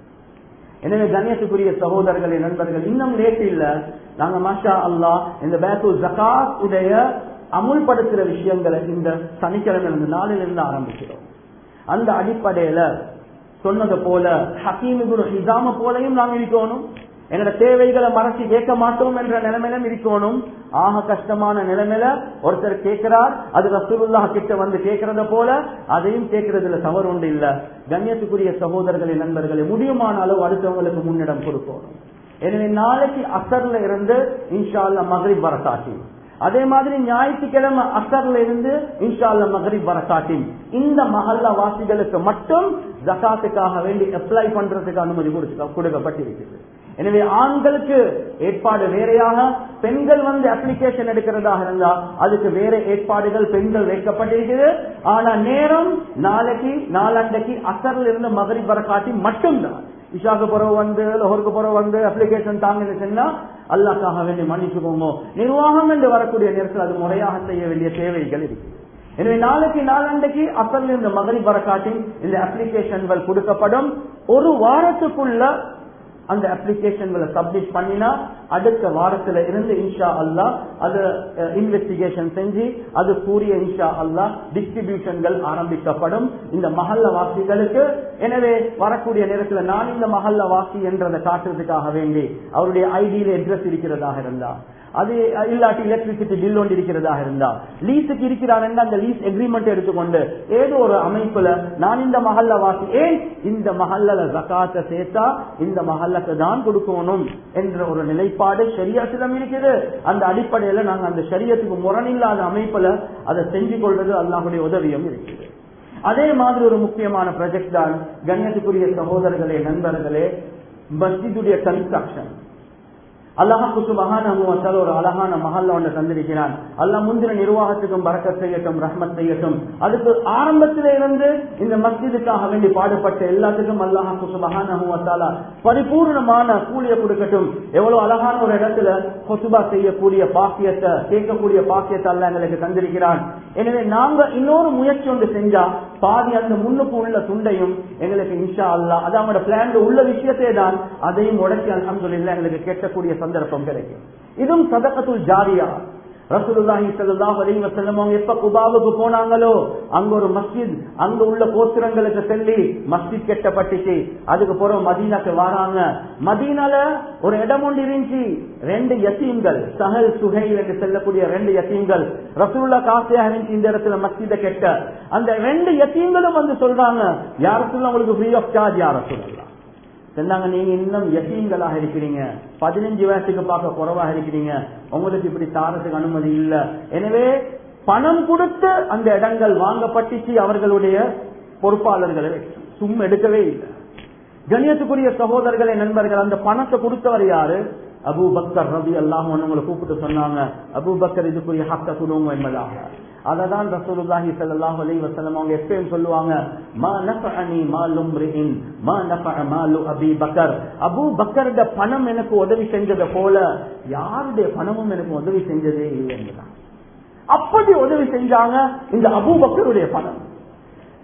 எனவே கணேசுக்குரிய சகோதரர்களே நண்பர்கள் இன்னும் லேட் இல்ல நாங்க மாஷா அல்லாஹ் இந்த பேத்து ஜகாத் உடைய அமுல்படுத்துற விஷயங்களை இந்த சனிக்கிழமை இந்த நாளிலிருந்து ஆரம்பிக்கிறோம் அந்த அடிப்படையில சொன்னது போல ஹக்கீமுகுரு ஹிசாம போலையும் நாம் இருக்கணும் எங்களோட தேவைகளை மறைச்சு கேட்க மாட்டோம் என்ற நிலைமையிலும் இருக்கணும் ஆக கஷ்டமான நிலைமையில ஒருத்தர் கேட்கிறார் அது ரசூலுல்லாஹ் கிட்ட வந்து கேட்கறத போல அதையும் கேட்கறதுல தவறு உண்டு இல்ல கண்ணியத்துக்குரிய சகோதரர்களே நண்பர்களே முடியுமான அளவு அடுத்தவங்களுக்கு முன்னிடம் கொடுக்கணும் எனவே நாளைக்கு அசர்ல இருந்து இன்ஷா அல்லா மகரிப் வரசாட்சி அதே மாதிரி ஞாயிற்றுக்கிழமை அசர்ல இருந்து இன்ஷால்ல மகரிப் வரசாட்டி இந்த மஹல்ல வாசிகளுக்கு மட்டும் ஜகாத்துக்காக வேண்டி அப்ளை பண்றதுக்கு அனுமதி கொடுத்து- கொடுக்கப்பட்டிருக்கிறது எனவே ஆண்களுக்கு ஏற்பாடு வேறையாக பெண்கள் வந்து அப்ளிகேஷன் எடுக்கிறதாக இருந்தா அதுக்கு வேற ஏற்பாடுகள் பெண்கள் வைக்கப்பட்டிருக்கிறது ஆனா நேரம் நாளைக்கு நாளண்டைக்கு அசர்ல இருந்து மகரிப் வரக்காட்டி மட்டும்தான் இஷாக்கு புறவு வந்து லோகருக்கு புறவு வந்து அப்ளிகேஷன் தாங்க சொன்னா அல்லாக்காக வேண்டி மன்னிச்சுக்கோங்க நிர்வாகம் என்று வரக்கூடிய நேரத்தில் அது முறையாக செய்ய வேண்டிய தேவைகள் இருக்கு எனவே நாளைக்கு நாளண்டைக்கு அசல் இந்த மகரி வரக்காட்டி இந்த அப்ளிகேஷன்கள் கொடுக்கப்படும் ஒரு வாரத்துக்குள்ள அந்த அப்ளிகேஷன்களை சப்மிட் பண்ணினா அடுத்த வாரத்துல இருந்து இன்ஷா அல்லா அது இன்வெஸ்டிகேஷன் செஞ்சு அது கூறிய இன்ஷா அல்லா டிஸ்ட்ரிபியூஷன்கள் ஆரம்பிக்கப்படும் இந்த மஹல்ல வாசிகளுக்கு எனவே வரக்கூடிய நேரத்துல நான் இந்த மஹல்ல வாசி என்றதை காட்டுறதுக்காக வேண்டி அவருடைய ஐடியில அட்ரஸ் இருக்கிறதாக இருந்தா அது இல்லாட்டி எலக்ட்ரிசிட்டி பில் ஒன்று இருக்கிறதாக இருந்தா லீஸுக்கு இருக்கிறார் அந்த லீஸ் எக்ரிமெண்ட் எடுத்துக்கொண்டு ஏதோ ஒரு அமைப்புல நான் இந்த மஹல்ல வாசி ஏன் இந்த மஹல்ல ஜக்காத்தை சேர்த்தா இந்த மஹல்லுக்கு தான் கொடுக்கணும் என்ற ஒரு நிலைப்பாடு ஷரியத்திடம் இருக்குது அந்த அடிப்படையில நாங்க அந்த ஷரியத்துக்கு முரணில்லாத அமைப்புல அதை செஞ்சு கொள்வது அல்லாஹுடைய உதவியும் இருக்குது அதே மாதிரி ஒரு முக்கியமான ப்ராஜெக்ட் தான் கண்ணியத்துக்குரிய சகோதரர்களே நண்பர்களே மஸ்ஜிதுடைய கன்ஸ்ட்ரக்ஷன் அல்லாஹாக்கு சுபகான ஒரு அழகான மஹல்ல ஒன்று தந்திருக்கிறான் அல்லாஹ் முந்தின நிர்வாகத்துக்கும் பறக்க செய்யட்டும் ரஹ்மத் செய்யட்டும் அதுக்கு ஆரம்பத்தில இருந்து இந்த மஸ்ஜிதுக்காக வேண்டி பாடுபட்ட எல்லாத்துக்கும் அல்லாஹாக்கு சுபகான பரிபூர்ணமான கூலிய கொடுக்கட்டும் எவ்வளவு அழகான ஒரு இடத்துல கொசுபா செய்யக்கூடிய பாக்கியத்தை கேட்கக்கூடிய பாக்கியத்தை அல்ல எங்களுக்கு தந்திருக்கிறான் எனவே நாங்க இன்னொரு முயற்சி ஒன்று செஞ்சா பாதி அந்த முன்னுக்கு உள்ள துண்டையும் எங்களுக்கு இன்ஷா அல்லா அது அவங்களோட பிளான் உள்ள விஷயத்தை தான் அதையும் உடச்சி அல்ஹம்துலில்லாஹ் எங்களுக்கு கேட்கக்கூடிய சந்தர்ப்பம் கிடைக்கும் இதுவும் சதகத்துல் ஜாரியா ரசூலுல்லாஹி ஸல்லல்லாஹு அலைஹி வஸல்லம் அவங்க எப்ப குபாவுக்கு போனாங்களோ அங்க ஒரு மஸ்ஜித் அங்க உள்ள கோத்திரங்களுக்கு சொல்லி மஸ்ஜித் கட்டப்பட்டுச்சு அதுக்கு பிறகு மதீனாக்கு வராங்க மதீனால ஒரு இடம் ஒன்று இருந்துச்சு ரெண்டு யத்தீம்கள் சஹல் சுஹைல் என்று சொல்லக்கூடிய ரெண்டு யத்தீம்கள் ரசூலுல்லா காசையாக இருந்துச்சு இந்த இடத்துல மஸ்ஜித கெட்ட அந்த ரெண்டு யத்தீம்களும் வந்து சொல்றாங்க யார் சொல்ல உங்களுக்கு ஃப்ரீ ஆஃப் சார்ஜ் யார சொல்லலாம் சொன்னாங்க நீங்க இன்னும் யசீன்களாக இருக்கிறீங்க பதினஞ்சு வயசுக்கு பார்க்க குறைவாக இருக்கிறீங்க உங்களுக்கு இப்படி தாரத்துக்கு அனுமதி இல்ல எனவே பணம் கொடுத்து அந்த இடங்கள் வாங்கப்பட்டுச்சு அவர்களுடைய பொறுப்பாளர்களை சும்மா எடுக்கவே இல்லை கணியத்துக்குரிய சகோதரர்களே நண்பர்கள் அந்த பணத்தை கொடுத்தவர் யாரு அபு பக்கர் ரவி அல்லாஹ் உங்களை கூப்பிட்டு சொன்னாங்க அபு பக்கர் இதுக்குரிய ஹக்க குடும்பம் என்பதாக அததான் ரசூலுல்லாஹி ஸல்லல்லாஹு அலைஹி வஸல்லம் அவங்க எப்பயும் சொல்லுவாங்க மா நஃபஅனி மாலு இம்ரிஇன் மா நஃபஅ மாலு அபி பக்கர் அபூ பக்கருடைய பணம் எனக்கு உதவி செஞ்சதை போல யாருடைய பணமும் எனக்கு உதவி செஞ்சதே இல்லை என்றான் அப்படி உதவி செஞ்சாங்க இந்த அபூ பக்கருடைய பணம்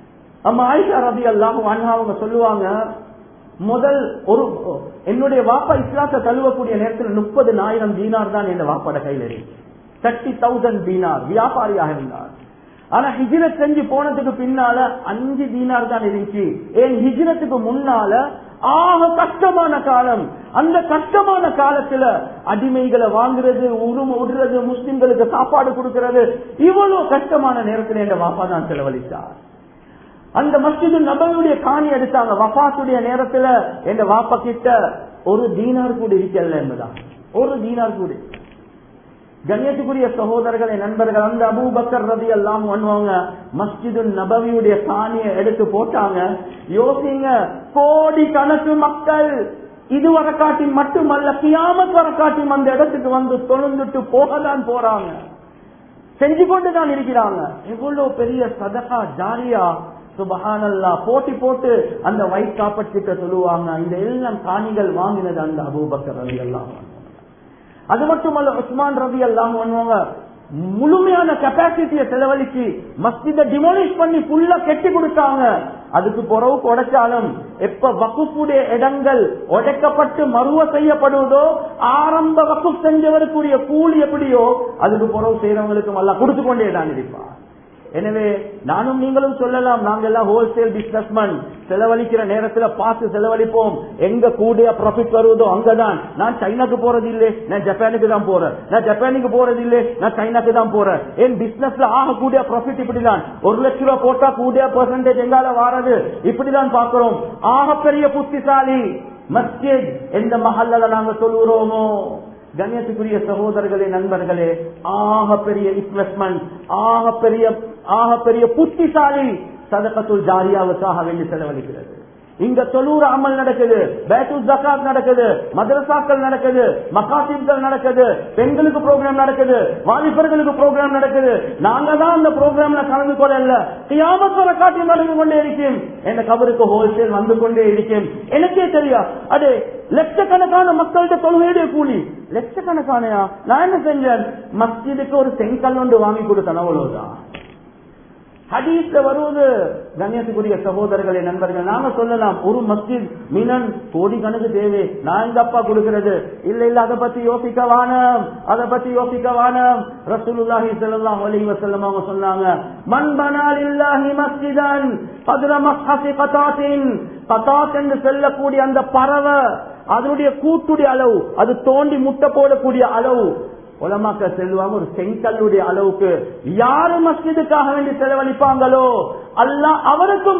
அம்மா ஆயிஷா ரபி அல்லாஹ் அவங்க சொல்லுவாங்க முதல் ஒரு என்னுடைய வாப்பா இஸ்லாத்தை தழுவக்கூடிய நேரத்தில் முப்பது ஆயிரம் தீனார் தான் என் வாப்பாட கையில் இருக்கு தேர்ட்டி தௌசண்ட் தீனார் வியாபாரியாக இருந்தார் ஆனா ஹிஜ்ரத் செஞ்சு போனதுக்கு பின்னால அஞ்சு தீனார் தான் இருந்துச்சு ஏன் ஹிஜ்ரத்துக்கு முன்னால ஆக கஷ்டமான காலம் அந்த கஷ்டமான காலத்துல அடிமைகளை வாங்குறது உரும விடுறது முஸ்லிம்களுக்கு சாப்பாடு கொடுக்கிறது இவ்வளவு கஷ்டமான நேரத்தில் என் வாப்பா தான் செலவழித்தார் அந்த மஸ்ஜிது நபருடைய காணி எடுத்தாங்க வஃபாத்துடைய நேரத்துல என் வாப்பா கிட்ட ஒரு தீனார் கூட இருக்கல என்பதான் ஒரு தீனார் கூட கண்ணியத்துக்குரிய சகோதரர்களை நண்பர்கள் அந்த அபூபக்கர் ரதி எல்லாம் பண்ணுவாங்க மஸ்ஜிது நபவியுடைய காணியை எடுத்து போட்டாங்க யோசிங்க கோடி கணக்கு மக்கள் இது வரக்காட்டி மட்டுமல்ல கியாமத் வரக்காட்டி அந்த இடத்துக்கு வந்து தொழுந்துட்டு போகதான் போறாங்க செஞ்சு கொண்டுதான் இருக்கிறாங்க எவ்வளவு பெரிய சதகா ஜாரியா சுபஹானல்லா போட்டி போட்டு அந்த ஒயிட் காப்பட் கிட்ட சொல்லுவாங்க இந்த எல்லாம் காணிகள் வாங்கினது அந்த அபூபக்கர் ரவி எல்லாம் அது மட்டுமல்ல உஸ்மான் ரவி எல்லாம் பண்ணுவாங்க முழுமையான கெப்பாசிட்டியை செலவழிச்சு மஸ்ஜித டிமோலிஷ் பண்ணி ஃபுல்லா கெட்டி கொடுத்தாங்க அதுக்கு பிறகு உடைச்சாலும் எப்ப வகுப்புடைய இடங்கள் உடைக்கப்பட்டு மறுவ செய்யப்படுவதோ ஆரம்ப வகுப்பு செஞ்சவருக்குரிய கூலி எப்படியோ அதுக்கு பிறகு செய்யறவங்களுக்கு எல்லாம் கொடுத்து கொண்டே தான் இருப்பார் எனவே நானும் நீங்களும் சொல்லலாம் நாங்க எல்லாம் ஹோல்சேல் பிசினஸ்மேன் செலவழிக்கிற நேரத்துல பார்த்து செலவழிப்போம் எங்க கூடிய ப்ராஃபிட் வருவதோ அங்கதான் நான் சைனாக்கு போறது இல்லை நான் ஜப்பானுக்கு தான் போறேன் நான் ஜப்பானுக்கு போறது இல்லை நான் சைனாக்கு தான் போறேன் என் பிசினஸ்ல ஆக கூடிய ப்ராஃபிட் இப்படிதான் ஒரு லட்ச ரூபாய் போட்டா கூடிய பெர்சன்டேஜ் எங்கால வாரது இப்படிதான் பாக்குறோம் ஆக பெரிய புத்திசாலி மஸ்ஜித் எந்த மஹல்ல நாங்க சொல்லுறோமோ கண்ணியத்துக்குரிய சகோதரர்களே நண்பர்களே ஆக பெரிய இன்வெஸ்ட்மெண்ட் ஆக பெரிய ஆக பெரிய புத்திசாலி சதகத்துல் ஜாரியாவுக்காக வேண்டி செலவழிக்கிறது இங்க தொழூர் அமல் நடக்குது பேட்டு ஜக்காத் நடக்குது மதரசாக்கள் நடக்குது மகாசிப்கள் நடக்குது பெண்களுக்கு ப்ரோக்ராம் நடக்குது வாலிபர்களுக்கு ப்ரோக்ராம் நடக்குது நாங்க தான் அந்த ப்ரோக்ராம்ல கலந்து கொள்ளல கியாமத்துல காட்டி நடந்து கொண்டே இருக்கும் என் கபருக்கு ஹோல்சேல் வந்து கொண்டே இருக்கும் எனக்கே தெரியா அது லட்சக்கணக்கான மக்கள்கிட்ட தொழுகையுடைய கூலி லட்சக்கணக்கானையா நான் என்ன செஞ்சேன் மஸ்ஜிதுக்கு ஒரு செங்கல் ஒன்று வாங்கி கொடுத்தேன் அவ்வளவுதான் ஹதீஸ்ல வருவது கண்ணியத்துக்குரிய சகோதரர்களே நண்பர்கள் நாம சொல்லலாம் ஒரு மஸ்ஜித் மினன் கோடி கணக்கு தேவை நான் இந்த அப்பா கொடுக்கிறது இல்ல இல்ல அதை பத்தி யோசிக்க வானம் அதை பத்தி யோசிக்க வானம் ரசூலுல்லாஹி ஸல்லல்லாஹு அலைஹி வஸல்லம் அவங்க சொன்னாங்க மன் பனால் இல்லாஹி மஸ்ஜிதன் பத்ர மஸ்ஹஃபி கதாத்தின் கதாத் என்று சொல்லக்கூடிய அந்த பறவை அதனுடைய கூட்டுடைய அளவு அது தோண்டி முட்டை போடக்கூடிய அளவு உலமாக்க செல்வாங்க ஒரு செங்கல்லுடைய அளவுக்கு யாரு மஸ்ஜிதுக்காக வேண்டி செலவழிப்பாங்களோ அல்லாஹ் அவருக்கும்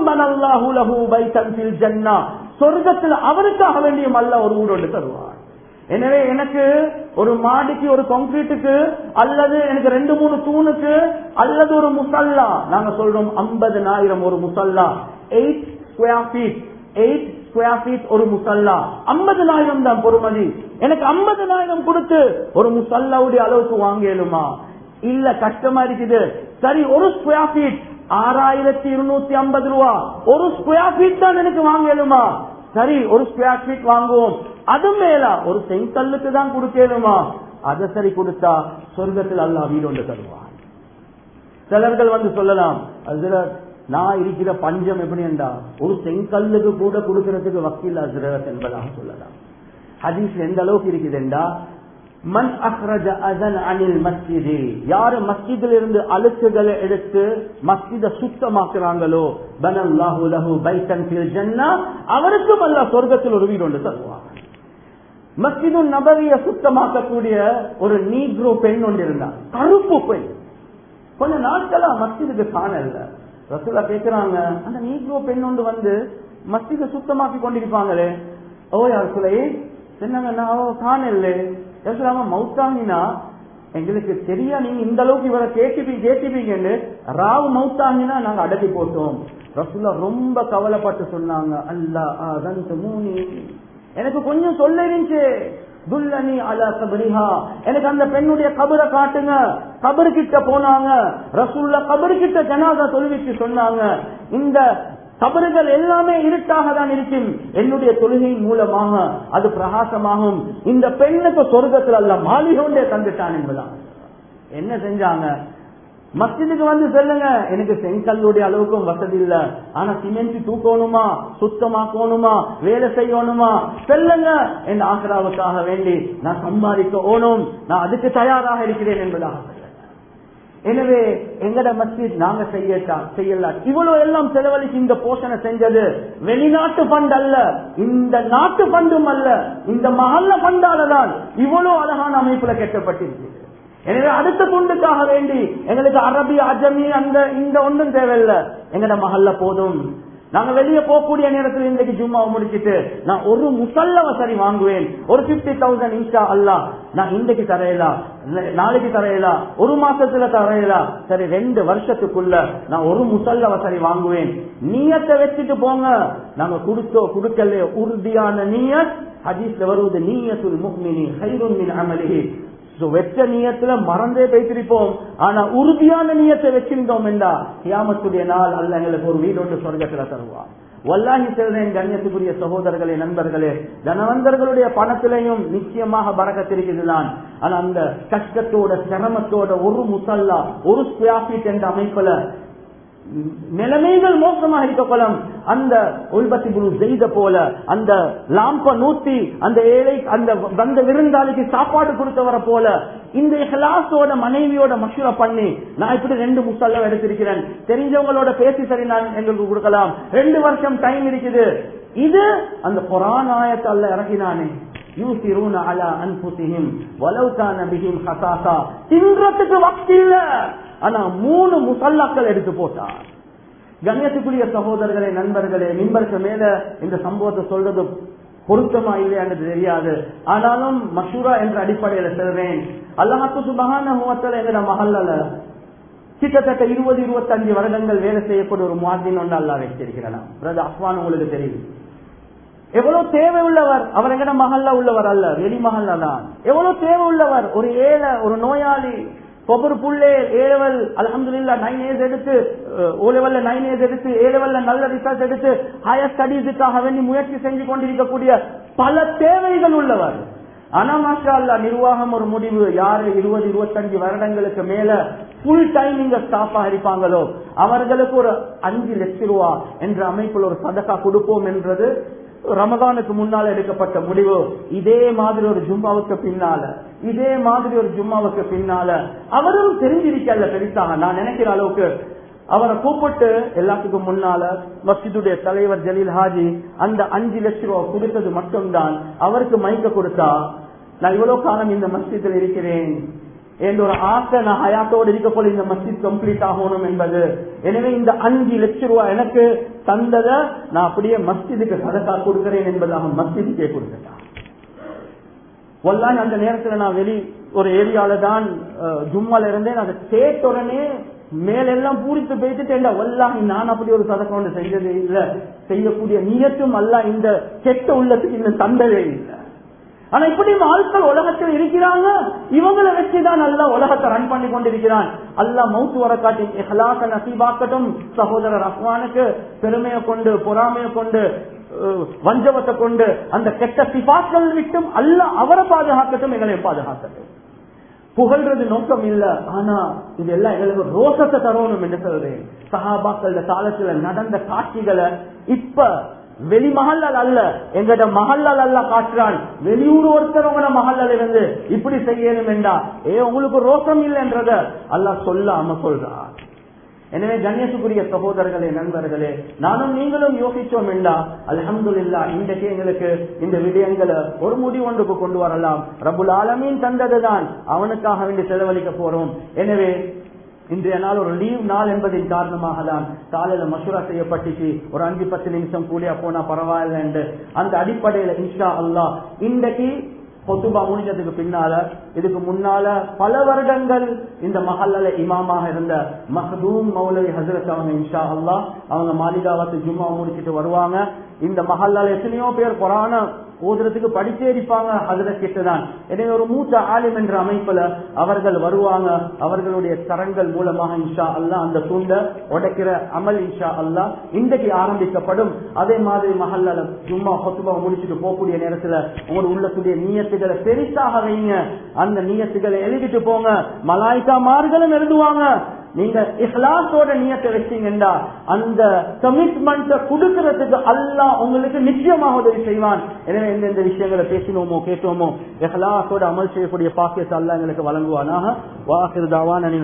ஜன்னா சொர்க்கத்தில் அவருக்காக வேண்டியும் அல்ல ஒரு ஊர் ஒன்று தருவார் எனவே எனக்கு ஒரு மாடிக்கு ஒரு கான்கிரீட்டுக்கு அல்லது எனக்கு ரெண்டு மூணு தூணுக்கு அல்லது ஒரு முசல்லா நாங்க சொல்றோம் ஐம்பதுனாயிரம் ஒரு முசல்லா eight square feet eight square feet ஒரு முசல்லா ஐம்பதுனாயிரம் தான் பொறுமதி எனக்கு ஐம்பதுனாயிரம் கொடுத்து ஒரு முசல்லாவுடைய அளவுக்கு வாங்கலுமா இல்ல கஷ்டமா இருக்குது சரி ஒரு ஸ்கொயர் ஃபீட் ஆறாயிரத்தி இருநூத்தி ஐம்பது ரூபா ஒரு ஸ்கொயர் ஃபீட் தான் எனக்கு வாங்கலுமா சரி ஒரு ஸ்கொயர் ஃபீட் வாங்குவோம் அது மேல ஒரு செங்கல்லுக்கு தான் கொடுக்கலுமா அதை சரி கொடுத்தா சொர்க்கத்தில் அல்லா வீடு ஒன்று தருவான் சிலர்கள் வந்து சொல்லலாம் அதுல நான் இருக்கிற பஞ்சம் எப்படி என்றா ஒரு செங்கல்லுக்கு கூட கொடுக்கறதுக்கு வக்கீல் அசரத் என்பதாக சொல்லலாம் ஹதீஸ் எந்த அளவுக்கு இருக்குதுண்டா மண் அஹ்ரஜ அதன் அனில் மஸ்ஜிதி யாரு மஸ்ஜிதில் இருந்து அழுக்குகளை எடுத்து மஸ்ஜித சுத்தமாக்குறாங்களோ பனல்லாஹு லஹு பைத்தன் ஃபில் ஜன்னா அவருக்கும் அல்லாஹ் சொர்க்கத்தில் ஒரு வீடு ஒன்று தருவாங்க மஸ்ஜிது நபவிய சுத்தமாக்கக்கூடிய ஒரு நீக்ரோ பெண் ஒன்று இருந்தா கருப்பு பெண் கொஞ்ச நாட்களா மஸ்ஜிதுக்கு காணல ரசூலா கேக்குறாங்க அந்த நீக்ரோ பெண் ஒன்று வந்து மஸ்ஜித சுத்தமாக்கி கொண்டிருப்பாங்களே ஓ யார் சுலையே என்னங்கன்னா ஓ காணல சொல்லாம மவுத்தாங்கினா எங்களுக்கு தெரியா நீங்க இந்த அளவுக்கு இவரை கேட்டிப்பி கேட்டிப்பீங்கன்னு ராவ் மவுத்தாங்கினா நாங்க அடக்கி போட்டோம் ரசூலா ரொம்ப கவலைப்பட்டு சொன்னாங்க அல்லா அதன் மூனி எனக்கு கொஞ்சம் சொல்ல இருந்துச்சு துல்லனி அலா கபரிஹா எனக்கு அந்த பெண்ணுடைய கபரை காட்டுங்க கபரு கிட்ட போனாங்க ரசூல்ல கபரு கிட்ட ஜனாதா தொழுவிச்சு சொன்னாங்க இந்த கபறுகள் எல்லாமே இருட்டாக தான் இருக்கும் என்னுடைய தொழுகையின் மூலமாக அது பிரகாசமாகும் இந்த பெண்ணுக்கு சொர்க்கத்தில் அல்ல மாளிகை கொண்டே தந்துட்டான் என்பதான் என்ன செஞ்சாங்க மஸ்ஜிதுக்கு வந்து சொல்லுங்க எனக்கு செங்கல்லுடைய அளவுக்கும் வசதி இல்ல ஆனா சிமெண்ட் தூக்கணுமா சுத்தமாக்கணுமா வேலை செய்யணுமா சொல்லுங்க என் ஆக்ராவுக்காக வேண்டி நான் சம்பாதிக்க ஓணும் நான் அதுக்கு தயாராக இருக்கிறேன் என்பதாக சொல்லுங்க. எனவே எங்கட மஸ்ஜித் நாங்க செய்யட்டா செய்யலாம் இவ்வளவு எல்லாம் செலவழிச்சு இந்த போஷனை செஞ்சது வெளிநாட்டு பண்ட் அல்ல இந்த நாட்டு பண்டும் அல்ல இந்த மகல்ல பண்டாலதான் இவ்வளவு அழகான அமைப்புல கெட்டப்பட்டிருக்கு எனவே அடுத்த துண்டுக்காக வேண்டி எங்களுக்கு அரபி அஜமி அந்த இந்த ஒன்றும் தேவையில்லை எங்கட மகல்ல போதும் நாங்க வெளியே போகக்கூடிய நேரத்தில் இன்றைக்கு ஜும்மாவை முடிச்சிட்டு நான் ஒரு முசல்ல வசதி வாங்குவேன் ஒரு பிப்டி தௌசண்ட் இன்ஷா அல்லா நான் இன்றைக்கு தரையலாம் நாளைக்கு தரையலாம் ஒரு மாசத்துல தரையலாம் சரி ரெண்டு வருஷத்துக்குள்ள நான் ஒரு முசல்ல வசதி வாங்குவேன் நீயத்தை வச்சுட்டு போங்க நாங்க கொடுத்தோ கொடுக்கல உறுதியான நீயத் ஹதீஸ்ல வருவது நீயத்துல் முக்மினி ஹைருன் மின் அமலிஹி So, வெச்ச நியத்துல மறந்தே பேசிருப்போம் ஆனா உறுதியான நியத்தை வச்சிருந்தோம் என்றா கியாமத்துடைய நாள் அல்ல எங்களுக்கு ஒரு வீடு ஒன்று சொர்க்கத்துல தருவார் வல்லாஹி செல்றேன் கண்ணியத்துக்குரிய சகோதரர்களே நண்பர்களே தனவந்தர்களுடைய பணத்திலையும் நிச்சயமாக பறக்கத்திருக்கிறதுதான் ஆனா அந்த கஷ்டத்தோட சிரமத்தோட ஒரு முசல்லா ஒரு ஸ்கொயர் ஃபீட் என்ற அமைப்புல நிலைமைகள் மோசமாக இருக்கலாம் அந்த உள்பத்தி குழு செய்த போல அந்த லாம்ப நூத்தி அந்த ஏழை அந்த வந்த விருந்தாளிக்கு சாப்பாடு கொடுத்தவரை போல இந்த இஹ்லாசோட மனைவியோட மசூரா பண்ணி நான் இப்படி ரெண்டு முசல்ல எடுத்திருக்கிறேன் தெரிஞ்சவங்களோட பேசி சரி நான் எங்களுக்கு கொடுக்கலாம் ரெண்டு வருஷம் டைம் இருக்குது இது அந்த குரான் ஆயத்தை அல்ல இறக்கினானே யூசிரூன அலா அன்புசிஹிம் வலவ் கான பிஹிம் ஹசாசா தின்றதுக்கு வக்தி இல்ல ஆனா மூணு முசல்லாக்கள் எடுத்து போட்டார் கண்ணியத்துக்குரிய சகோதரர்களே நண்பர்களே மின்பருக்கு மேல இந்த சம்பவத்தை சொல்றது பொருத்தமா இல்லையான்னு தெரியாது ஆனாலும் மஷூரா என்ற அடிப்படையில செல்வேன் அல்லாஹாக்கு சுபகான முகத்தில் எங்கட மகல்ல கிட்டத்தட்ட இருபது இருபத்தஞ்சு வருடங்கள் வேலை செய்யக்கூடிய ஒரு மாதின் ஒன்று அல்லா வச்சிருக்கிறான் அஸ்வான் உங்களுக்கு தெரியும் எவ்வளவு தேவை உள்ளவர் அவர் எங்கட மகல்ல உள்ளவர் அல்ல வெளி மகல்ல தான் எவ்வளவு தேவை உள்ளவர் ஒரு ஏழை ஒரு நோயாளி ஒவ்வொரு புள்ளே ஏழவல் அலமதுல்லா நைன் இயர்ஸ் எடுத்து ஓ லெவல்ல நைன் இயர்ஸ் எடுத்து ஏ லெவல்ல நல்ல ரிசல்ட் எடுத்து ஹையர் ஸ்டடீஸுக்காக வேண்டி முயற்சி செஞ்சு கொண்டிருக்கக்கூடிய பல தேவைகள் உள்ளவர் ஆனா மாஷா அல்லா நிர்வாகம் ஒரு முடிவு யாரு இருபது இருபத்தஞ்சு வருடங்களுக்கு மேல புல் டைம் இங்க ஸ்டாஃபா இருப்பாங்களோ அவர்களுக்கு ஒரு அஞ்சு லட்சம் ரூபா என்ற அமைப்பில் ஒரு சதக்கா கொடுப்போம் என்றது ரமதானுக்கு முன்னால எடுக்கப்பட்ட முடிவு இதே மாதிரி ஒரு ஜும்மாவுக்கு பின்னால இதே மாதிரி ஒரு ஜும்மாவுக்கு பின்னால அவரும் தெரிஞ்சிருக்கல பெருசாக நான் நினைக்கிற அளவுக்கு அவரை கூப்பிட்டு எல்லாத்துக்கும் முன்னால மஸ்ஜிதுடைய தலைவர் ஜலீல் ஹாஜி அந்த அஞ்சு லட்சம் ரூபாய் கொடுத்தது மட்டும்தான் அவருக்கு மைக்க கொடுத்தா நான் இவ்வளவு காலம் இந்த மஸ்ஜிதில் இருக்கிறேன் என்ற ஒரு ஆசை நான் ஹயாத்தோடு இருக்க போல இந்த மஸ்ஜித் கம்ப்ளீட் ஆகணும் என்பது எனவே இந்த அஞ்சு லட்சம் ரூபாய் எனக்கு தந்ததை நான் அப்படியே மஸ்ஜிதுக்கு சதக்கா கொடுக்கிறேன் என்பதாக மஸ்ஜிதுக்கே கொடுத்துட்டான் ஒல்லான் அந்த நேரத்துல நான் வெளி ஒரு ஏரியால தான் ஜும்மால இருந்தேன் அதை கேட்ட உடனே மேலெல்லாம் பூரித்து பேசிட்டேன் வல்லாஹி நான் அப்படி ஒரு சதக்கம் ஒன்று செஞ்சது இல்ல செய்யக்கூடிய நீயத்தும் அல்ல இந்த கெட்ட உள்ளத்துக்கு இந்த தந்தவே இல்லை ஆனா இப்படி ஆட்கள் உலகத்தில் இருக்கிறாங்க இவங்களை வச்சுதான் நல்லா உலகத்தை ரன் பண்ணி கொண்டிருக்கிறான் அல்லா மவுத்து வர காட்டி ஹலாக்க நசீபாக்கட்டும் சகோதரர் அஃப்வானுக்கு பெருமையை கொண்டு பொறாமையை கொண்டு வஞ்சவத்தை கொண்டு அந்த கெட்ட சிபாக்கள் விட்டும் அல்ல அவரை பாதுகாக்கட்டும் எங்களை பாதுகாக்கட்டும் புகழ்றது நோக்கம் இல்ல ஆனா இதெல்லாம் எங்களுக்கு ரோசத்தை தரணும் என்று சொல்றேன் சஹாபாக்கள் காலத்துல நடந்த காட்சிகளை இப்ப வெளி மகல்லால் அல்ல எங்கட மகல்லால் அல்ல காட்டுறான் வெளியூர் ஒருத்தர் உங்களோட மகல்லால் இருந்து இப்படி செய்யணும் என்றா ஏ உங்களுக்கு ரோசம் இல்லைன்றத அல்ல சொல்லாம சொல்றான் எனவே கண்ணியத்துக்குரிய சகோதரர்களே நண்பர்களே நானும் நீங்களும் யோசிச்சோம் என்றா அலமதுல்லா இன்றைக்கு எங்களுக்கு இந்த விடயங்களை ஒரு முடிவு ஒன்றுக்கு கொண்டு வரலாம் ரபுல் ஆலமீன் தந்ததுதான் அவனுக்காக வேண்டி செலவழிக்க போறோம் எனவே இன்றைய நாள் ஒரு லீவ் நாள் என்பதின் காரணமாக தான் காலையில மசூரா செய்யப்பட்டுச்சு ஒரு அஞ்சு பத்து நிமிஷம் கூடியா போனா பரவாயில்ல என்று அந்த அடிப்படையில இன்ஷா அல்லா இன்றைக்கு பொத்துபா முடிஞ்சதுக்கு பின்னால இதுக்கு முன்னால பல வருடங்கள் இந்த மஹல்ல இமாமாக இருந்த மஹதூம் மௌலவி ஹசரத் அவங்க இன்ஷா அல்லா அவங்க மாளிகாவத்து ஜும்மா முடிச்சிட்டு வருவாங்க இந்த மஹல்லால எத்தனையோ பேர் குரான ஓதுறதுக்கு படிச்சே இருப்பாங்க அதுல கிட்டதான் எனவே ஒரு மூத்த ஆலிம் என்ற அமைப்புல அவர்கள் வருவாங்க அவர்களுடைய கரங்கள் மூலமாக இன்ஷா அல்லா அந்த தூண்ட உடைக்கிற அமல் இன்ஷா அல்லா இன்றைக்கு ஆரம்பிக்கப்படும் அதே மாதிரி மஹல்லால ஜும்மா கொத்துபா முடிச்சுட்டு போகக்கூடிய நேரத்துல உங்களோட உள்ளத்துடைய நீயத்துகளை பெருசாக வைங்க அந்த நீயத்துகளை எழுதிட்டு போங்க மலாய்க்கா மார்களும் எழுதுவாங்க நீங்க இஹ்லாஸோட நியத்தை வச்சீங்கன்னா அந்த கமிட்மெண்ட்டை கொடுக்கறதுக்கு அல்லாஹ் உங்களுக்கு நிச்சயமாக உதவி செய்வான் எனவே எந்தெந்த விஷயங்களை பேசினோமோ கேட்டோமோ இஹ்லாஸோட அமல் செய்யக்கூடிய பாக்கியத்தை அல்லாஹ் எங்களுக்கு வழங்குவானாக வாஹிர் தாவான்